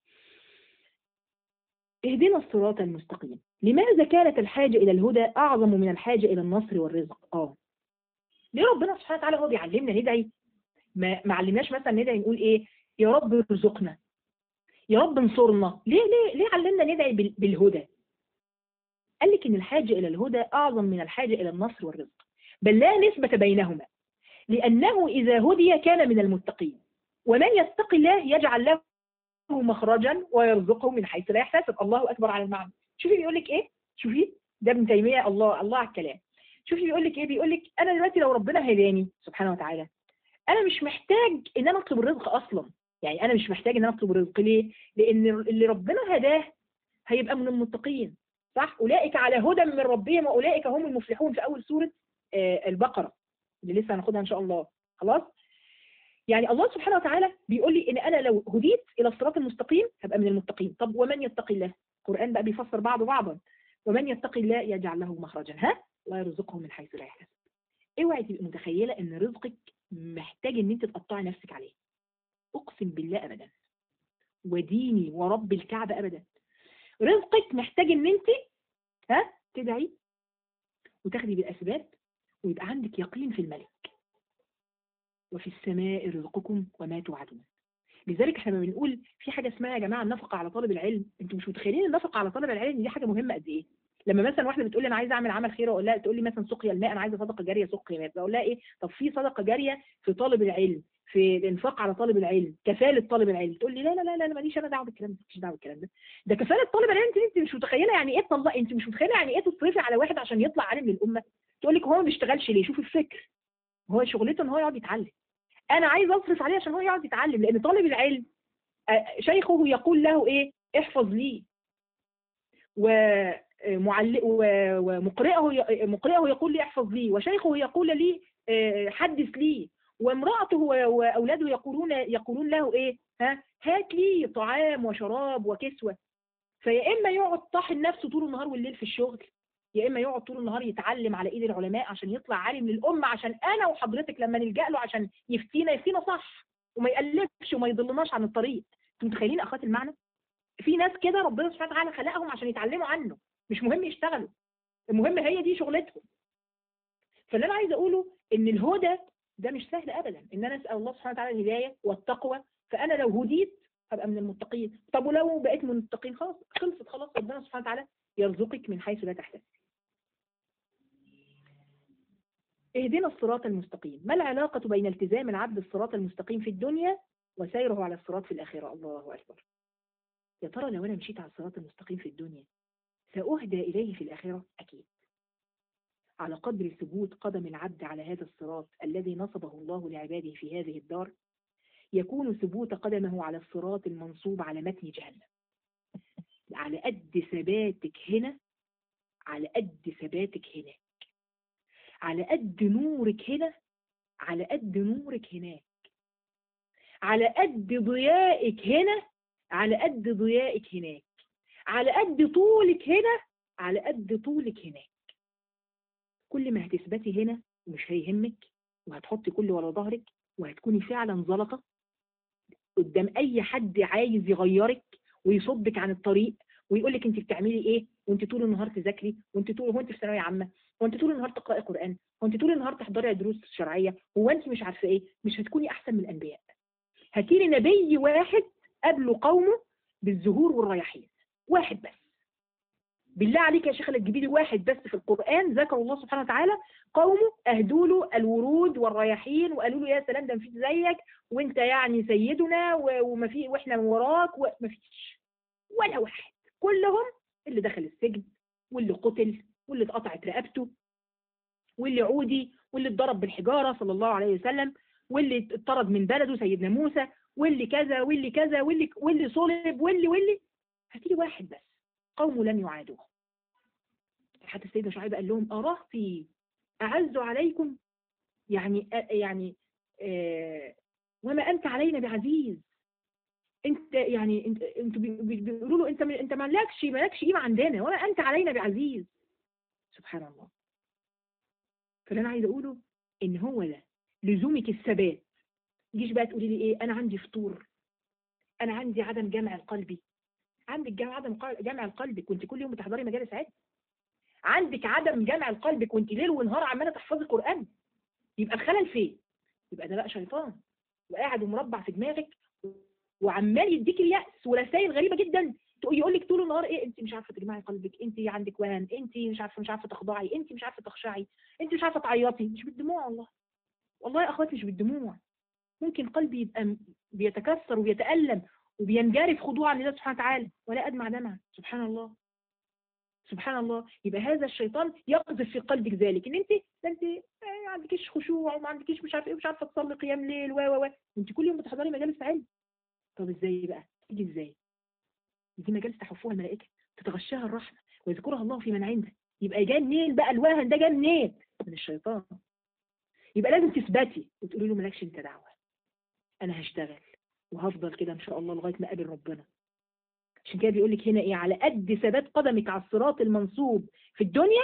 اهدنا الصراط المستقيم لماذا كانت الحاجة إلى الهدى أعظم من الحاجة إلى النصر والرزق آه ليه ربنا سبحانه وتعالى هو بيعلمنا ندعي ما ما علمناش مثلا ندعي نقول إيه يا رب ارزقنا يا رب انصرنا ليه ليه ليه علمنا ندعي بال- بالهدى قال لك ان الحاجه الى الهدى اعظم من الحاجه الى النصر والرزق بل لا نسبه بينهما لانه اذا هدي كان من المتقين ومن يتقي الله يجعل له مخرجا ويرزقه من حيث لا يحتسب الله اكبر على المعنى شوفي بيقول لك ايه شوفي ده ابن تيميه الله الله على الكلام شوفي بيقول لك ايه بيقول لك انا دلوقتي لو ربنا هداني سبحانه وتعالى انا مش محتاج ان انا اطلب الرزق اصلا يعني انا مش محتاج ان انا اطلب الرزق ليه لان اللي ربنا هداه هيبقى من المتقين صح اولئك على هدى من ربهم واولئك هم المفلحون في اول سوره آه، البقره اللي لسه هناخدها ان شاء الله خلاص يعني الله سبحانه وتعالى بيقول لي ان انا لو هديت الى الصراط المستقيم هبقى من المتقين طب ومن يتقي الله القران بقى بيفسر بعضه بعضا ومن يتقي الله يجعل له مخرجا ها ويرزقه من حيث لا يحتسب اوعي تبقي متخيله ان رزقك محتاج ان انت تقطعي نفسك عليه اقسم بالله ابدا وديني ورب الكعبه ابدا رزقك محتاج ان انت ها تدعي وتاخدي بالاسباب ويبقى عندك يقين في الملك وفي السماء رزقكم وما توعدون لذلك احنا لما بنقول في حاجه اسمها يا جماعه النفقه على طالب العلم انتوا مش متخيلين النفقه على طالب العلم دي حاجه مهمه قد ايه لما مثلا واحده بتقول لي انا عايزه اعمل عمل خير اقول لها تقول لي مثلا سقيا الماء انا عايزه صدقه جاريه سقيا الماء بقول لها ايه طب في صدقه جاريه في طالب العلم في الانفاق على طالب العلم كفاله طالب العلم تقول لي لا لا لا لا انا ماليش انا دعوه بالكلام ده ماليش دعوه بالكلام ده ده كفاله طالب العلم انت انت مش متخيله يعني ايه تطلق انت مش متخيله يعني ايه تصرفي على واحد عشان يطلع عالم للامه تقول لك هو ما بيشتغلش ليه شوفي الفكر هو شغلته ان هو يقعد يتعلم انا عايز اصرف عليه عشان هو يقعد يتعلم لان طالب العلم آه، شيخه يقول له ايه احفظ لي ومعل... و- ومقرئه ي- مقرئه يقول لي احفظ لي وشيخه يقول لي آه، حدث لي وامرأته و- وأولاده يقولون يقولون له إيه ها هات لي طعام وشراب وكسوة فيا إما يقعد طاحن نفسه طول النهار والليل في الشغل يا إما يقعد طول النهار يتعلم على إيد العلماء عشان يطلع عالم للأمة عشان أنا وحضرتك لما نلجأ له عشان يفتينا يفتينا صح وما يقلبش وما يضلناش عن الطريق انتوا متخيلين أخوات المعنى في ناس كده ربنا سبحانه وتعالى خلقهم عشان يتعلموا عنه مش مهم يشتغلوا المهم هي دي شغلتهم فاللي انا عايزه اقوله ان الهدى ده مش سهل ابدا ان انا اسال الله سبحانه وتعالى الهدايه والتقوى فانا لو هديت هبقى من المتقين طب ولو بقيت من المتقين خلاص خلصت خلاص ربنا سبحانه وتعالى يرزقك من حيث لا تحتسب اهدنا الصراط المستقيم ما العلاقة بين التزام العبد الصراط المستقيم في الدنيا وسيره على الصراط في الآخرة الله أكبر يا ترى لو أنا مشيت على الصراط المستقيم في الدنيا سأهدى إليه في الآخرة أكيد على قدر ثبوت قدم العبد على هذا الصراط الذي نصبه الله لعباده في هذه الدار يكون ثبوت قدمه على الصراط المنصوب على متن جهنم على قد ثباتك هنا على قد ثباتك هناك على قد نورك هنا على قد نورك هناك على قد ضيائك هنا على قد ضيائك هناك على قد طولك هنا على قد طولك هناك كل ما هتثبتي هنا مش هيهمك وهتحطي كل ورا ظهرك وهتكوني فعلا زلطة قدام اي حد عايز يغيرك ويصدك عن الطريق ويقول لك انت بتعملي ايه وانت طول النهار تذاكري وانت طول هو انت في ثانويه عامه وانت طول النهار تقراي قران وانت طول النهار تحضري دروس شرعيه هو انت مش عارفه ايه مش هتكوني احسن من الانبياء هاتيلي نبي واحد قبله قومه بالزهور والرياحين واحد بس بالله عليك يا شيخ تجيبي لي واحد بس في القرآن ذكر الله سبحانه وتعالى قومه أهدوا له الورود والرياحين وقالوا له يا سلام ده مفيش زيك وانت يعني سيدنا وما في واحنا من وراك وما فيش ولا واحد كلهم اللي دخل السجن واللي قتل واللي اتقطعت رقبته واللي عودي واللي اتضرب بالحجارة صلى الله عليه وسلم واللي اتطرد من بلده سيدنا موسى واللي كذا واللي كذا واللي واللي صلب واللي واللي هاتيلي واحد بس قوم لم يعادوه حتى السيدة شعيب قال لهم أرهتي أعز عليكم يعني يعني آه وما أنت علينا بعزيز انت يعني انت انتوا بيقولوا له انت انت مالكش مالكش قيمه عندنا وما انت علينا بعزيز سبحان الله فاللي انا عايز اقوله ان هو ده لزومك الثبات تجيش بقى تقولي لي ايه انا عندي فطور انا عندي عدم جمع القلبي عندك جمع عدم جمع القلب كنت كل يوم بتحضري مجالس علم عندك عدم جمع القلب كنت ليل ونهار عماله تحفظي قران يبقى الخلل فين يبقى ده بقى شيطان وقاعد ومربع في دماغك وعمال يديك اليأس ورسائل غريبه جدا يقول لك طول النهار ايه انت مش عارفه تجمعي قلبك انت عندك وهن انت مش عارفه مش عارفه تخضعي انت مش عارفه تخشعي انت مش عارفه تعيطي مش بالدموع والله والله يا اخواتي مش بالدموع ممكن قلبي يبقى بيتكسر وبيتألم وبينجرف خضوعا لله سبحانه وتعالى ولا أدمع دمع سبحان الله سبحان الله يبقى هذا الشيطان يقذف في قلبك ذلك ان انت ده انت ما عندكيش خشوع وما عندكيش مش عارفه ايه مش عارفه تصلي قيام ليل و و و انت كل يوم بتحضري مجالس علم طب ازاي بقى تيجي ازاي دي مجالس تحفوها الملائكه تتغشاها الرحمه ويذكرها الله في من عنده يبقى جاي منين بقى الوهن ده جاي منين من الشيطان يبقى لازم تثبتي وتقولي له مالكش انت دعوه انا هشتغل وهفضل كده ان شاء الله لغايه ما اقابل ربنا عشان كده بيقول لك هنا ايه على قد ثبات قدمك على الصراط المنصوب في الدنيا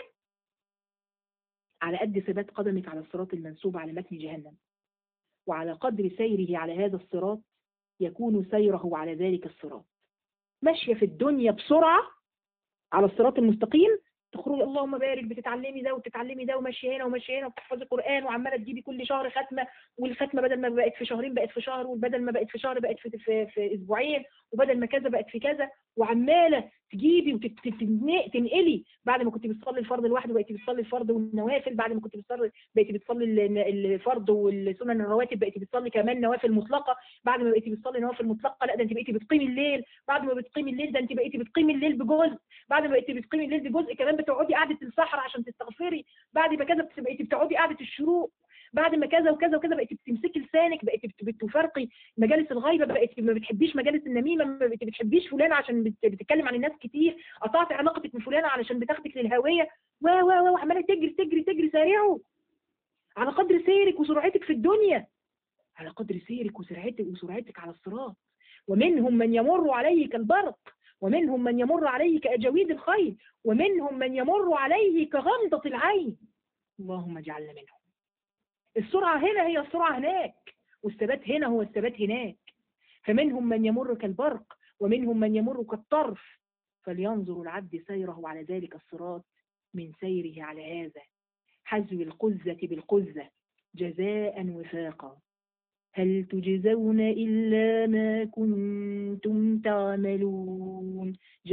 على قد ثبات قدمك على الصراط المنصوب على متن جهنم وعلى قدر سيره على هذا الصراط يكون سيره على ذلك الصراط ماشية في الدنيا بسرعة على الصراط المستقيم تخرجي اللهم بارك بتتعلمي ده وبتتعلمي ده وماشيه هنا وماشيه هنا وبتحفظي قران وعماله تجيبي كل شهر ختمه والختمه بدل ما بقت في شهرين بقت في شهر وبدل ما بقت في شهر بقت في, في, في اسبوعين وبدل ما كذا بقت في كذا وعماله تجيبي وتنقلي بعد ما كنت بتصلي الفرض لوحده بقيتي بتصلي الفرض والنوافل بعد ما كنت بتصلي بقيتي بتصلي الفرض والسنن الرواتب بقيتي بتصلي كمان نوافل مطلقه بعد ما بقيتي بتصلي نوافل مطلقه لا ده انت بقيتي بتقيمي الليل بعد ما بتقيمي الليل ده انت بقيتي بتقيمي الليل بجزء بعد ما بقيتي بتقيمي الليل بجزء كمان بتقعدي قعده السحر عشان تستغفري بعد ما كذا بقيتي بتقعدي قعده الشروق بعد ما كذا وكذا وكذا بقيتي بتمسكي لسانك بقيتي بتفرقي مجالس الغيبه بقيتي ما بتحبيش مجالس النميمه ما بقيتي بتحبيش فلانه عشان بتتكلم عن الناس كتير قطعتي علاقتك بفلانه علشان بتاخدك للهويه و و و عماله تجري تجري تجري سارعوا على قدر سيرك وسرعتك في الدنيا على قدر سيرك وسرعتك وسرعتك على الصراط ومنهم من يمر عليه كالبرق ومنهم من يمر عليه كأجاويد الخيل ومنهم من يمر عليه كغمضة العين اللهم اجعلنا منهم السرعة هنا هي السرعة هناك والثبات هنا هو الثبات هناك فمنهم من يمر كالبرق ومنهم من يمر كالطرف فلينظر العبد سيره على ذلك الصراط من سيره على هذا حزو القزة بالقزة جزاء وفاقا هل تجزون إلا ما كنتم تعملون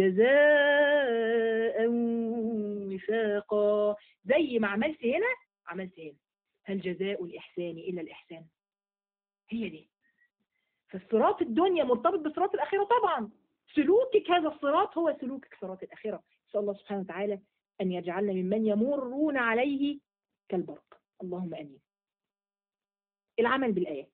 جزاء وفاقا زي ما عملت هنا عملت هنا هل جزاء الإحسان إلا الإحسان هي دي فالصراط الدنيا مرتبط بصراط الآخرة طبعا سلوكك هذا الصراط هو سلوكك صراط الآخرة نسأل الله سبحانه وتعالى أن يجعلنا ممن يمرون عليه كالبرق اللهم أمين العمل بالآيات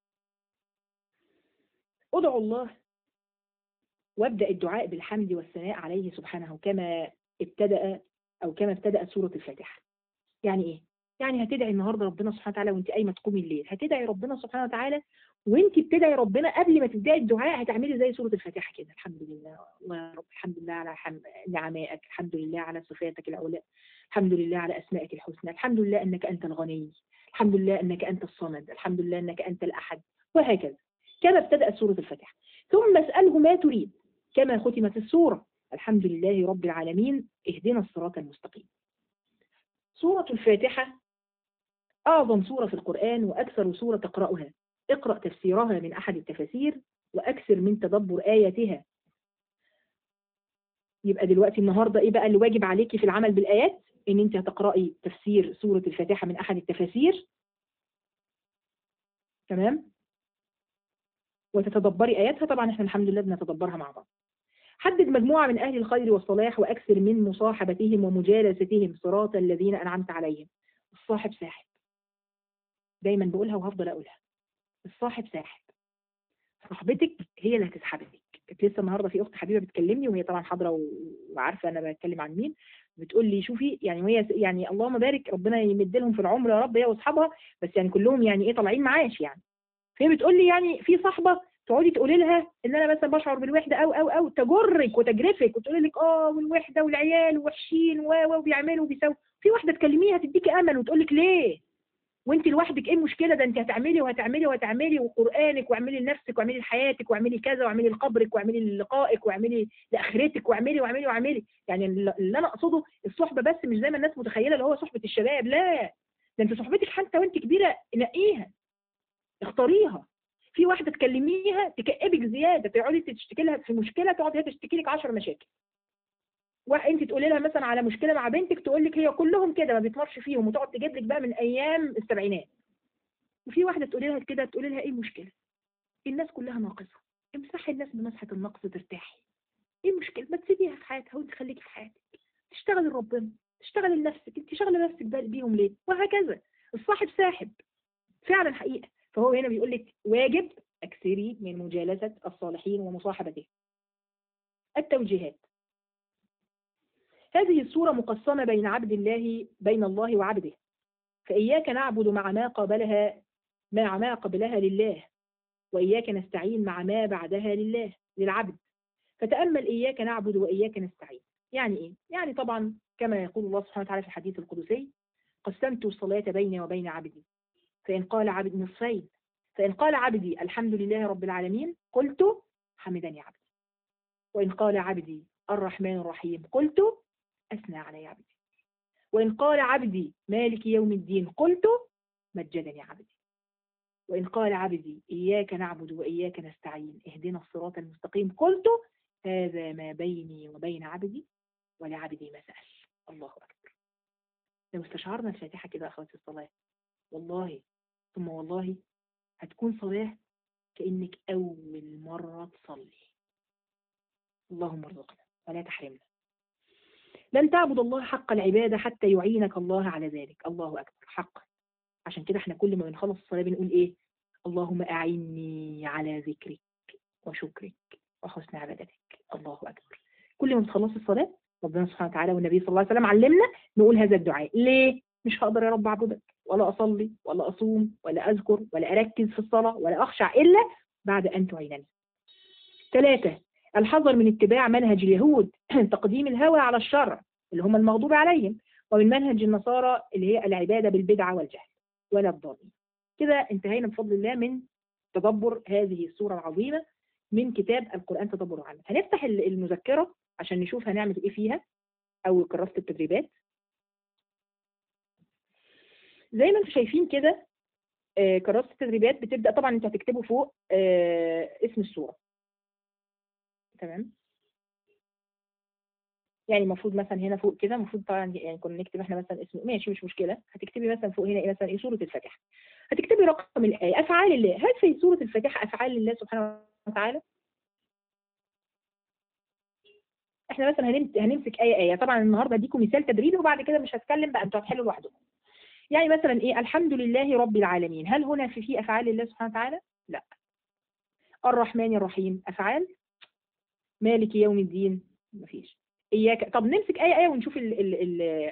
ادعوا الله وابدأ الدعاء بالحمد والثناء عليه سبحانه كما ابتدأ أو كما ابتدأت سورة الفاتحة يعني إيه؟ يعني هتدعي النهاردة ربنا سبحانه وتعالى وانت قايمة تقومي الليل هتدعي ربنا سبحانه وتعالى وانت بتدعي ربنا قبل ما تبداي الدعاء هتعملي زي سوره الفاتحه كده الحمد لله الله يا رب الحمد لله على حم... نعمائك الحمد لله على صفاتك العلى الحمد لله على اسمائك الحسنى الحمد لله انك انت الغني الحمد لله انك انت الصمد الحمد لله انك انت الاحد وهكذا كما ابتدأت سورة الفاتحة ثم اسأله ما تريد كما ختمت السورة الحمد لله رب العالمين اهدنا الصراط المستقيم سورة الفاتحة أعظم سورة في القرآن وأكثر سورة تقرأها اقرأ تفسيرها من أحد التفاسير وأكثر من تدبر آياتها يبقى دلوقتي النهاردة إيه بقى اللي واجب عليكي في العمل بالآيات إن أنت هتقرأي تفسير سورة الفاتحة من أحد التفاسير تمام وتتدبري آياتها طبعا احنا الحمد لله بنتدبرها مع بعض حدد مجموعة من أهل الخير والصلاح وأكثر من مصاحبتهم ومجالستهم صراط الذين أنعمت عليهم الصاحب ساحب دايما بقولها وهفضل أقولها الصاحب ساحب صاحبتك هي اللي هتسحبك كانت لسه النهارده في اخت حبيبه بتكلمني وهي طبعا حاضره وعارفه انا بتكلم عن مين بتقول لي شوفي يعني وهي يعني اللهم بارك ربنا يمد لهم في العمر يا رب هي واصحابها بس يعني كلهم يعني ايه طالعين معاش يعني فهي بتقول لي يعني في صاحبه تقعدي تقولي لها ان انا مثلا بشعر بالوحده او او او تجرك وتجرفك وتقولي لك اه والوحده والعيال وحشين و وبيعملوا وبيسووا في واحده تكلميها تديكي امل وتقول لك ليه وانت لوحدك ايه المشكله ده انت هتعملي وهتعملي وهتعملي وقرانك واعملي لنفسك واعملي لحياتك واعملي كذا واعملي لقبرك واعملي للقائك واعملي لاخرتك واعملي واعملي واعملي يعني اللي انا اقصده الصحبه بس مش زي ما الناس متخيله اللي هو صحبه الشباب لا ده انت صحبتك حتى وانت كبيره نقيها اختاريها في واحده تكلميها تكئبك زياده تقعدي تشتكي لها في مشكله تقعد هي تشتكي لك 10 مشاكل وانت تقولي لها مثلا على مشكله مع بنتك تقول لك هي كلهم كده ما بيتمرش فيهم وتقعد تجيب لك بقى من ايام السبعينات وفي واحده تقولي لها كده تقولي لها ايه المشكله الناس كلها ناقصه امسحي الناس بمسحه النقص ترتاحي ايه المشكله ما تسيبيها في حياتها وانت خليكي في حياتك تشتغلي لربنا تشتغلي لنفسك انت شغله نفسك بيهم ليه وهكذا الصاحب ساحب فعلا حقيقه فهو هنا بيقول لك واجب اكثري من مجالسه الصالحين ومصاحبتهم التوجيهات هذه السورة مقسمة بين عبد الله بين الله وعبده فإياك نعبد مع ما قابلها مع ما قبلها لله وإياك نستعين مع ما بعدها لله للعبد فتأمل إياك نعبد وإياك نستعين يعني إيه؟ يعني طبعا كما يقول الله سبحانه وتعالى في الحديث القدسي قسمت الصلاة بيني وبين عبدي فإن قال عبد نصفين فإن قال عبدي الحمد لله رب العالمين قلت حمدني عبدي وإن قال عبدي الرحمن الرحيم قلت أثنى علي عبدي وإن قال عبدي مالك يوم الدين قلت مجدني عبدي وإن قال عبدي إياك نعبد وإياك نستعين اهدنا الصراط المستقيم قلت هذا ما بيني وبين عبدي ولعبدي ما سأل الله أكبر لو استشعرنا الفاتحة كده أخواتي الصلاة والله ثم والله هتكون صلاة كأنك أول مرة تصلي اللهم ارزقنا ولا تحرمنا لن تعبد الله حق العبادة حتى يعينك الله على ذلك الله أكبر حقا عشان كده احنا كل ما بنخلص الصلاة بنقول ايه اللهم أعني على ذكرك وشكرك وحسن عبادتك الله أكبر كل ما بتخلص الصلاة ربنا سبحانه وتعالى والنبي صلى الله عليه وسلم علمنا نقول هذا الدعاء ليه مش هقدر يا رب أعبدك ولا أصلي ولا أصوم ولا أذكر ولا أركز في الصلاة ولا أخشع إلا بعد أن تعينني ثلاثة الحذر من اتباع منهج اليهود تقديم الهوى على الشرع اللي هم المغضوب عليهم ومن منهج النصارى اللي هي العبادة بالبدعة والجهل ولا الضالين كده انتهينا بفضل الله من تدبر هذه السورة العظيمة من كتاب القرآن تدبر عنه هنفتح المذكرة عشان نشوف هنعمل ايه فيها او كراسة التدريبات زي ما انتم شايفين كده آه كراسة التدريبات بتبدأ طبعا انتوا هتكتبوا فوق آه اسم السورة تمام يعني المفروض مثلا هنا فوق كده المفروض طبعا يعني كنا نكتب احنا مثلا اسم ماشي مش مشكله هتكتبي مثلا فوق هنا ايه مثلا ايه سوره الفاتحه هتكتبي رقم الايه افعال الله هل في سوره الفاتحه افعال لله سبحانه وتعالى احنا مثلا هنمسك ايه ايه طبعا النهارده اديكم مثال تدريبي وبعد كده مش هتكلم بقى انتوا هتحلوا لوحدكم يعني مثلا ايه الحمد لله رب العالمين هل هنا في في افعال لله سبحانه وتعالى لا الرحمن الرحيم افعال مالك يوم الدين مفيش اياك طب نمسك ايه ايه ونشوف ال ال ال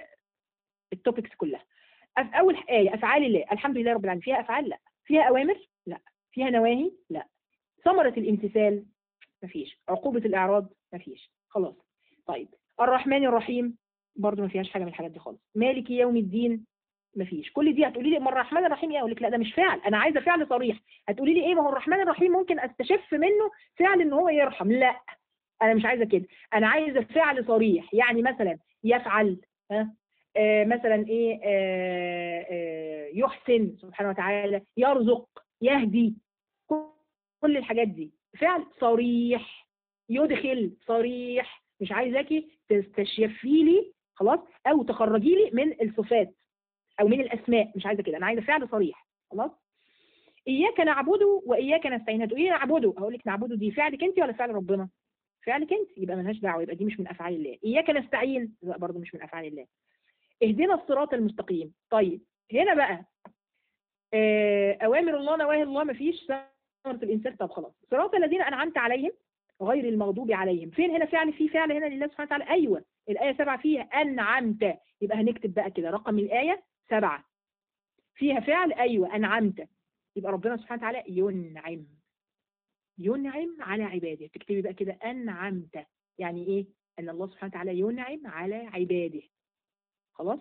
التوبكس كلها اول ايه افعال الله الحمد لله رب العالمين فيها افعال لا فيها اوامر لا فيها نواهي لا ثمرة الامتثال مفيش عقوبة الإعراض مفيش خلاص طيب الرحمن الرحيم برضو ما فيهاش حاجة من الحاجات دي خالص مالك يوم الدين مفيش كل دي هتقولي لي ما الرحمن الرحيم ايه اقول لك لا ده مش فعل انا عايزه فعل صريح هتقولي لي ايه ما هو الرحمن الرحيم ممكن استشف منه فعل ان هو يرحم لا انا مش عايزه كده انا عايزه فعل صريح يعني مثلا يفعل ها آه مثلا ايه آه آه يحسن سبحانه وتعالى يرزق يهدي كل الحاجات دي فعل صريح يدخل صريح مش عايزاكي تستشفي لي خلاص او تخرجي لي من الصفات او من الاسماء مش عايزه كده انا عايزه فعل صريح خلاص اياك نعبد واياك نستعين هتقولي نعبده هقول لك نعبده دي فعلك انت ولا فعل ربنا فعلك انت يبقى ملهاش دعوه يبقى دي مش من افعال الله اياك نستعين لا برضه مش من افعال الله اهدنا الصراط المستقيم طيب هنا بقى آه، اوامر الله نواهي الله مفيش ثمره الانسان طب خلاص صراط الذين انعمت عليهم غير المغضوب عليهم فين هنا فعل في فعل هنا لله سبحانه وتعالى ايوه الايه سبعه فيها انعمت يبقى هنكتب بقى كده رقم الايه سبعه فيها فعل ايوه انعمت يبقى ربنا سبحانه وتعالى ينعم ينعم على عباده تكتبي بقى كده انعمت يعني ايه ان الله سبحانه وتعالى ينعم على عباده خلاص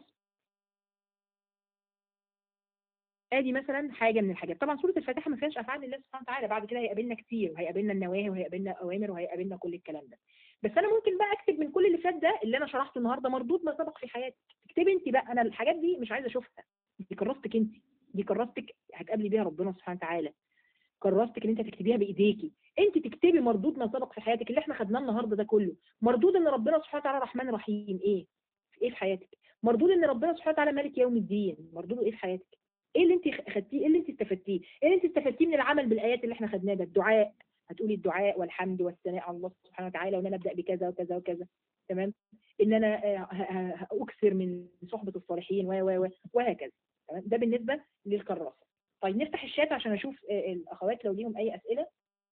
ادي مثلا حاجه من الحاجات طبعا سوره الفاتحه ما فيهاش افعال لله سبحانه وتعالى بعد كده هيقابلنا كتير وهيقابلنا النواهي وهيقابلنا اوامر وهيقابلنا كل الكلام ده بس انا ممكن بقى اكتب من كل اللي فات ده اللي انا شرحته النهارده مردود ما سبق في حياتك اكتبي انت بقى انا الحاجات دي مش عايزه اشوفها دي كراستك انت دي كراستك هتقابلي بيها ربنا سبحانه وتعالى كراستك ان انت تكتبيها بايديكي انت تكتبي مردود ما سبق في حياتك اللي احنا خدناه النهارده ده كله مردود ان ربنا سبحانه وتعالى رحمن رحيم ايه ايه في حياتك مردود ان ربنا سبحانه وتعالى مالك يوم الدين مردوده ايه في حياتك ايه اللي انت خدتيه ايه اللي انت استفدتيه ايه اللي انت استفدتيه من العمل بالايات اللي احنا خدناه ده الدعاء هتقولي الدعاء والحمد والثناء على الله سبحانه وتعالى وان انا ابدا بكذا وكذا وكذا تمام ان انا اكثر من صحبه الصالحين و و وهكذا تمام ده بالنسبه للكراسه طيب نفتح الشات عشان اشوف الاخوات لو ليهم اي اسئله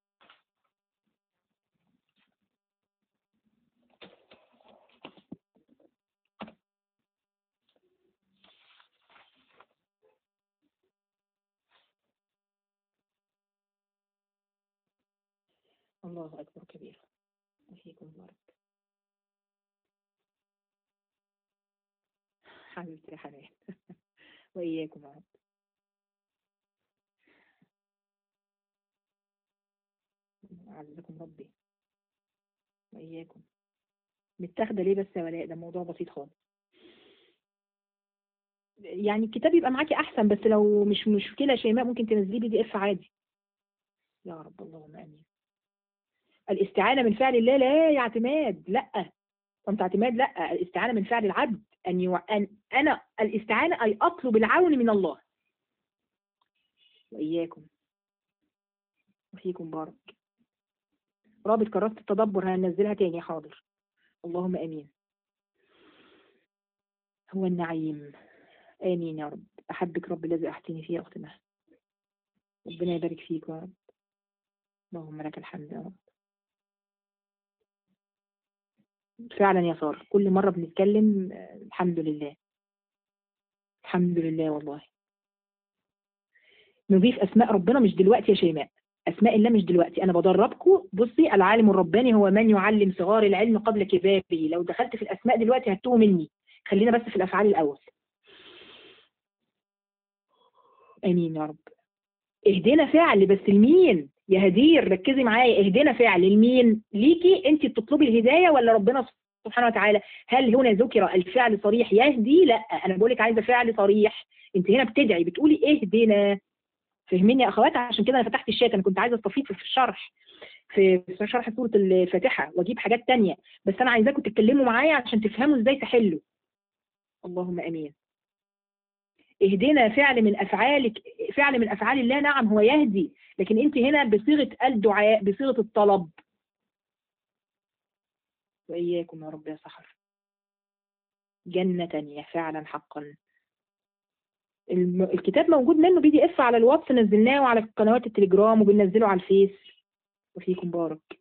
الله أكبر كبير وفيكم بارك حبيبتي يا حنان وإياكم يا رب أعزكم ربي وإياكم متاخدة ليه بس يا ولاء ده موضوع بسيط خالص يعني الكتاب يبقى معاكي أحسن بس لو مش مشكلة شيماء ممكن تنزليه بي دي اف عادي يا رب اللهم آمين الاستعانة من فعل الله لا يا اعتماد لا انت اعتماد لا الاستعانة من فعل العبد أن, يو... أن أنا الاستعانة أي أطلب العون من الله وإياكم وفيكم بارك رابط كراسة التدبر هننزلها تاني حاضر اللهم امين هو النعيم امين يا رب احبك رب الذي احسني فيه اخت مها ربنا يبارك فيك يا رب اللهم لك الحمد يا رب فعلا يا سارة كل مرة بنتكلم الحمد لله الحمد لله والله نضيف اسماء ربنا مش دلوقتي يا شيماء اسماء الله مش دلوقتي انا بدربكم بصي العالم الرباني هو من يعلم صغار العلم قبل كباره لو دخلت في الاسماء دلوقتي هتوه مني خلينا بس في الافعال الاول امين يا رب اهدنا فعل بس لمين يا هدير ركزي معايا اهدنا فعل لمين ليكي انت بتطلبي الهدايه ولا ربنا سبحانه وتعالى هل هنا ذكر الفعل صريح يهدي لا انا بقول لك عايزه فعل صريح انت هنا بتدعي بتقولي اهدنا فاهميني يا اخوات عشان كده انا فتحت الشات انا كنت عايزه استفيض في الشرح في شرح سوره الفاتحه واجيب حاجات تانية بس انا عايزاكم تتكلموا معايا عشان تفهموا ازاي تحلوا اللهم امين اهدنا فعل من افعالك فعل من افعال الله نعم هو يهدي لكن انت هنا بصيغه الدعاء بصيغه الطلب واياكم يا رب يا سحر جنة تانية فعلا حقا الكتاب موجود منه بي دي اف على الواتس نزلناه وعلى قنوات التليجرام وبننزله على الفيس وفيكم بارك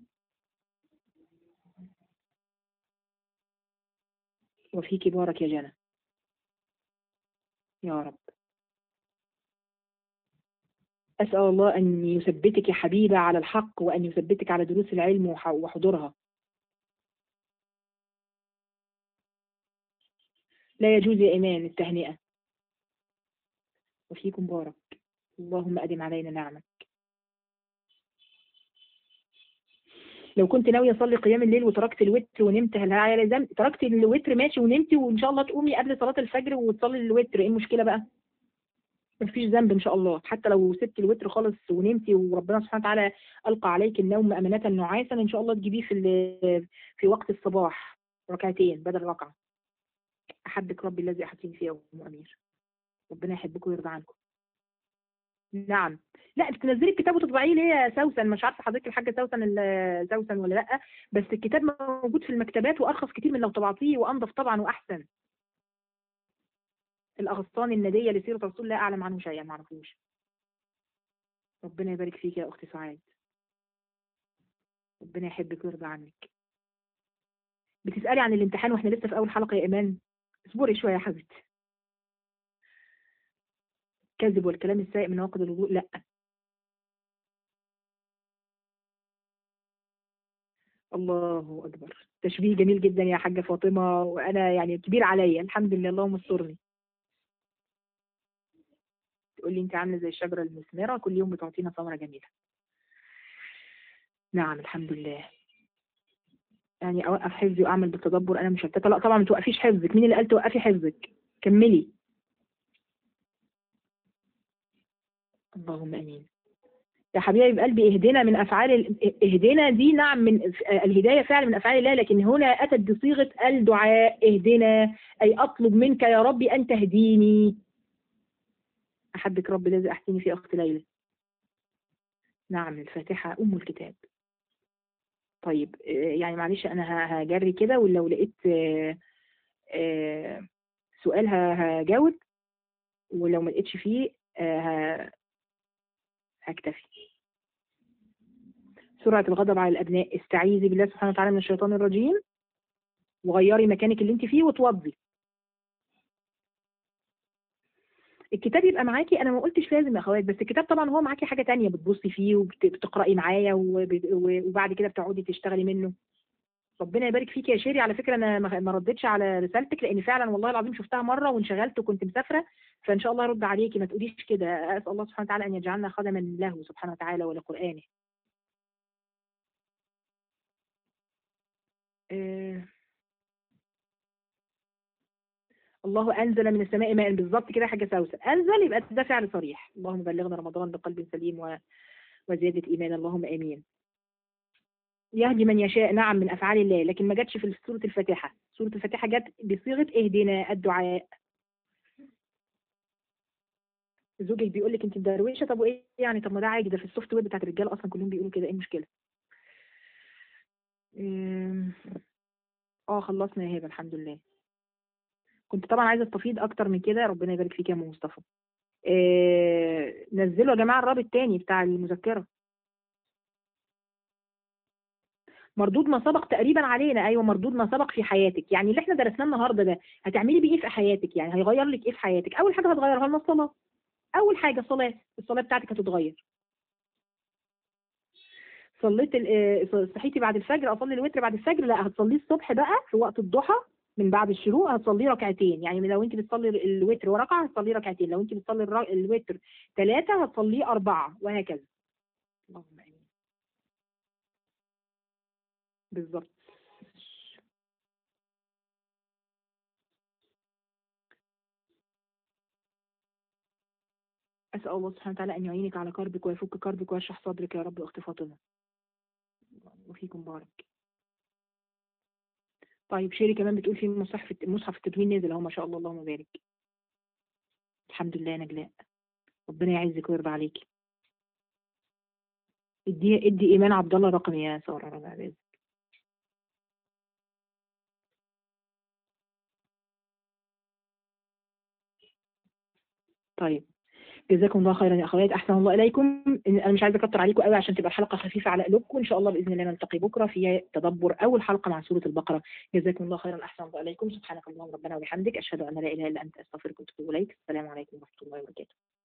وفيك بارك يا جنى يا رب أسأل الله أن يثبتك يا حبيبة على الحق وأن يثبتك على دروس العلم وح- وحضورها لا يجوز يا إيمان التهنئة وفيكم بارك اللهم أدم علينا نعمك لو كنت ناوية أصلي قيام الليل وتركت الوتر ونمت هل على ذنب تركت الوتر ماشي ونمتي وإن شاء الله تقومي قبل صلاة الفجر وتصلي الوتر إيه المشكلة بقى؟ مفيش ذنب إن شاء الله حتى لو سبت الوتر خالص ونمتي وربنا سبحانه وتعالى ألقى عليك النوم أمانة نعاسا إن شاء الله تجيبيه في ال- في وقت الصباح ركعتين بدل ركعة أحبك ربي الذي أحبتني فيه يا أم أمير ربنا يحبكم ويرضى عنكم نعم لا بتنزلي الكتاب وتطبعيه ليه يا سوسن مش عارفه حضرتك الحاجه سوسن ال- سوسن ولا لا بس الكتاب موجود في المكتبات وارخص كتير من لو طبعتيه وانضف طبعا واحسن الاغصان النديه لسيره رسول الله اعلم عنه شيئا ما اعرفوش ربنا يبارك فيك يا اختي سعاد ربنا يحبك ويرضى عنك بتسالي عن الامتحان واحنا لسه في اول حلقه يا ايمان اصبري شويه يا حبيبتي كذب والكلام السيء من نواقض الوضوء لا الله اكبر تشبيه جميل جدا يا حاجه فاطمه وانا يعني كبير عليا الحمد لله اللهم استرني تقول لي انت عامله زي الشجره المثمره كل يوم بتعطينا ثمره جميله نعم الحمد لله يعني اوقف حفظي واعمل بالتدبر انا مشتته لا طبعا ما توقفيش حفظك مين اللي قال توقفي حفظك كملي اللهم امين يا حبيبي قلبي اهدنا من افعال ال- اهدنا دي نعم من الهدايه فعل من افعال الله لكن هنا اتت بصيغه الدعاء اهدنا اي اطلب منك يا ربي ان تهديني احبك ربي الذي احسني في اخت ليلى نعم الفاتحه ام الكتاب طيب آه، يعني معلش انا ه- هجري كده ولو لقيت آه، آه، سؤال ه- هجاوب ولو ما لقيتش فيه آه، ه- هكتفي سرعة الغضب على الأبناء استعيذي بالله سبحانه وتعالى من الشيطان الرجيم وغيري مكانك اللي انت فيه وتوضي الكتاب يبقى معاكي انا ما قلتش لازم يا اخوات بس الكتاب طبعا هو معاكي حاجه تانية بتبصي فيه وبتقراي معايا وب- وبعد كده بتقعدي تشتغلي منه ربنا يبارك فيك يا شيري على فكره انا ما ما ردتش على رسالتك لان فعلا والله العظيم شفتها مره وانشغلت وكنت مسافره فان شاء الله ارد عليكي ما تقوليش كده اسال الله سبحانه وتعالى ان يجعلنا خدما له سبحانه وتعالى ولقرانه آه، الله انزل من السماء ماء بالظبط كده حاجه سوسه انزل يبقى ده فعل صريح اللهم بلغنا رمضان بقلب سليم و... وزياده ايمان اللهم امين يهدي من يشاء نعم من افعال الله لكن ما جاتش في سوره الفاتحه سوره الفاتحه جت بصيغه اهدنا الدعاء زوجك بيقول لك انت مدروشه طب وايه يعني طب ما ده عادي ده في السوفت وير بتاعت الرجاله اصلا كلهم بيقولوا كده ايه المشكله أم، اه خلصنا يا هبه الحمد لله كنت طبعا عايزه استفيد اكتر من كده ربنا يبارك فيك يا ام مصطفى آه، نزلوا يا جماعه الرابط التاني بتاع المذكره مردود ما سبق تقريبا علينا ايوه مردود ما سبق في حياتك يعني اللي احنا درسناه النهارده ده هتعملي بيه ايه في حياتك يعني هيغير لك ايه في حياتك اول حاجه هتغيرها لنا الصلاه اول حاجه الصلاه الصلاه بتاعتك هتتغير صليت ال- آه، صحيتي بعد الفجر اصلي الوتر بعد الفجر لا هتصليه الصبح بقى في وقت الضحى من بعد الشروق هتصليه ركعتين يعني لو انت بتصلي الوتر وركعه هتصليه ركعتين لو انت بتصلي الر- الوتر ثلاثه هتصليه اربعه وهكذا اللهم امين بالظبط أسأل الله سبحانه وتعالى أن يعينك على كربك ويفك كربك ويشرح صدرك يا رب أخت فاطمة وفيكم بارك طيب شيري كمان بتقول في مصحف مصحف التدوين نزل اهو ما شاء الله اللهم بارك الحمد لله يا نجلاء ربنا يعزك ويرضى عليكي ادي ادي ايمان عبد الله رقم يا ساره ربنا يعزك طيب جزاكم الله خيرا يا اخوات احسن الله اليكم انا مش عايزه اكتر عليكم قوي عشان تبقى الحلقه خفيفه على قلوبكم ان شاء الله باذن الله نلتقي بكره في تدبر اول حلقه مع سوره البقره جزاكم الله خيرا احسن الله اليكم سبحانك اللهم ربنا وبحمدك اشهد ان لا اله الا انت استغفرك واتوب اليك السلام عليكم ورحمه الله وبركاته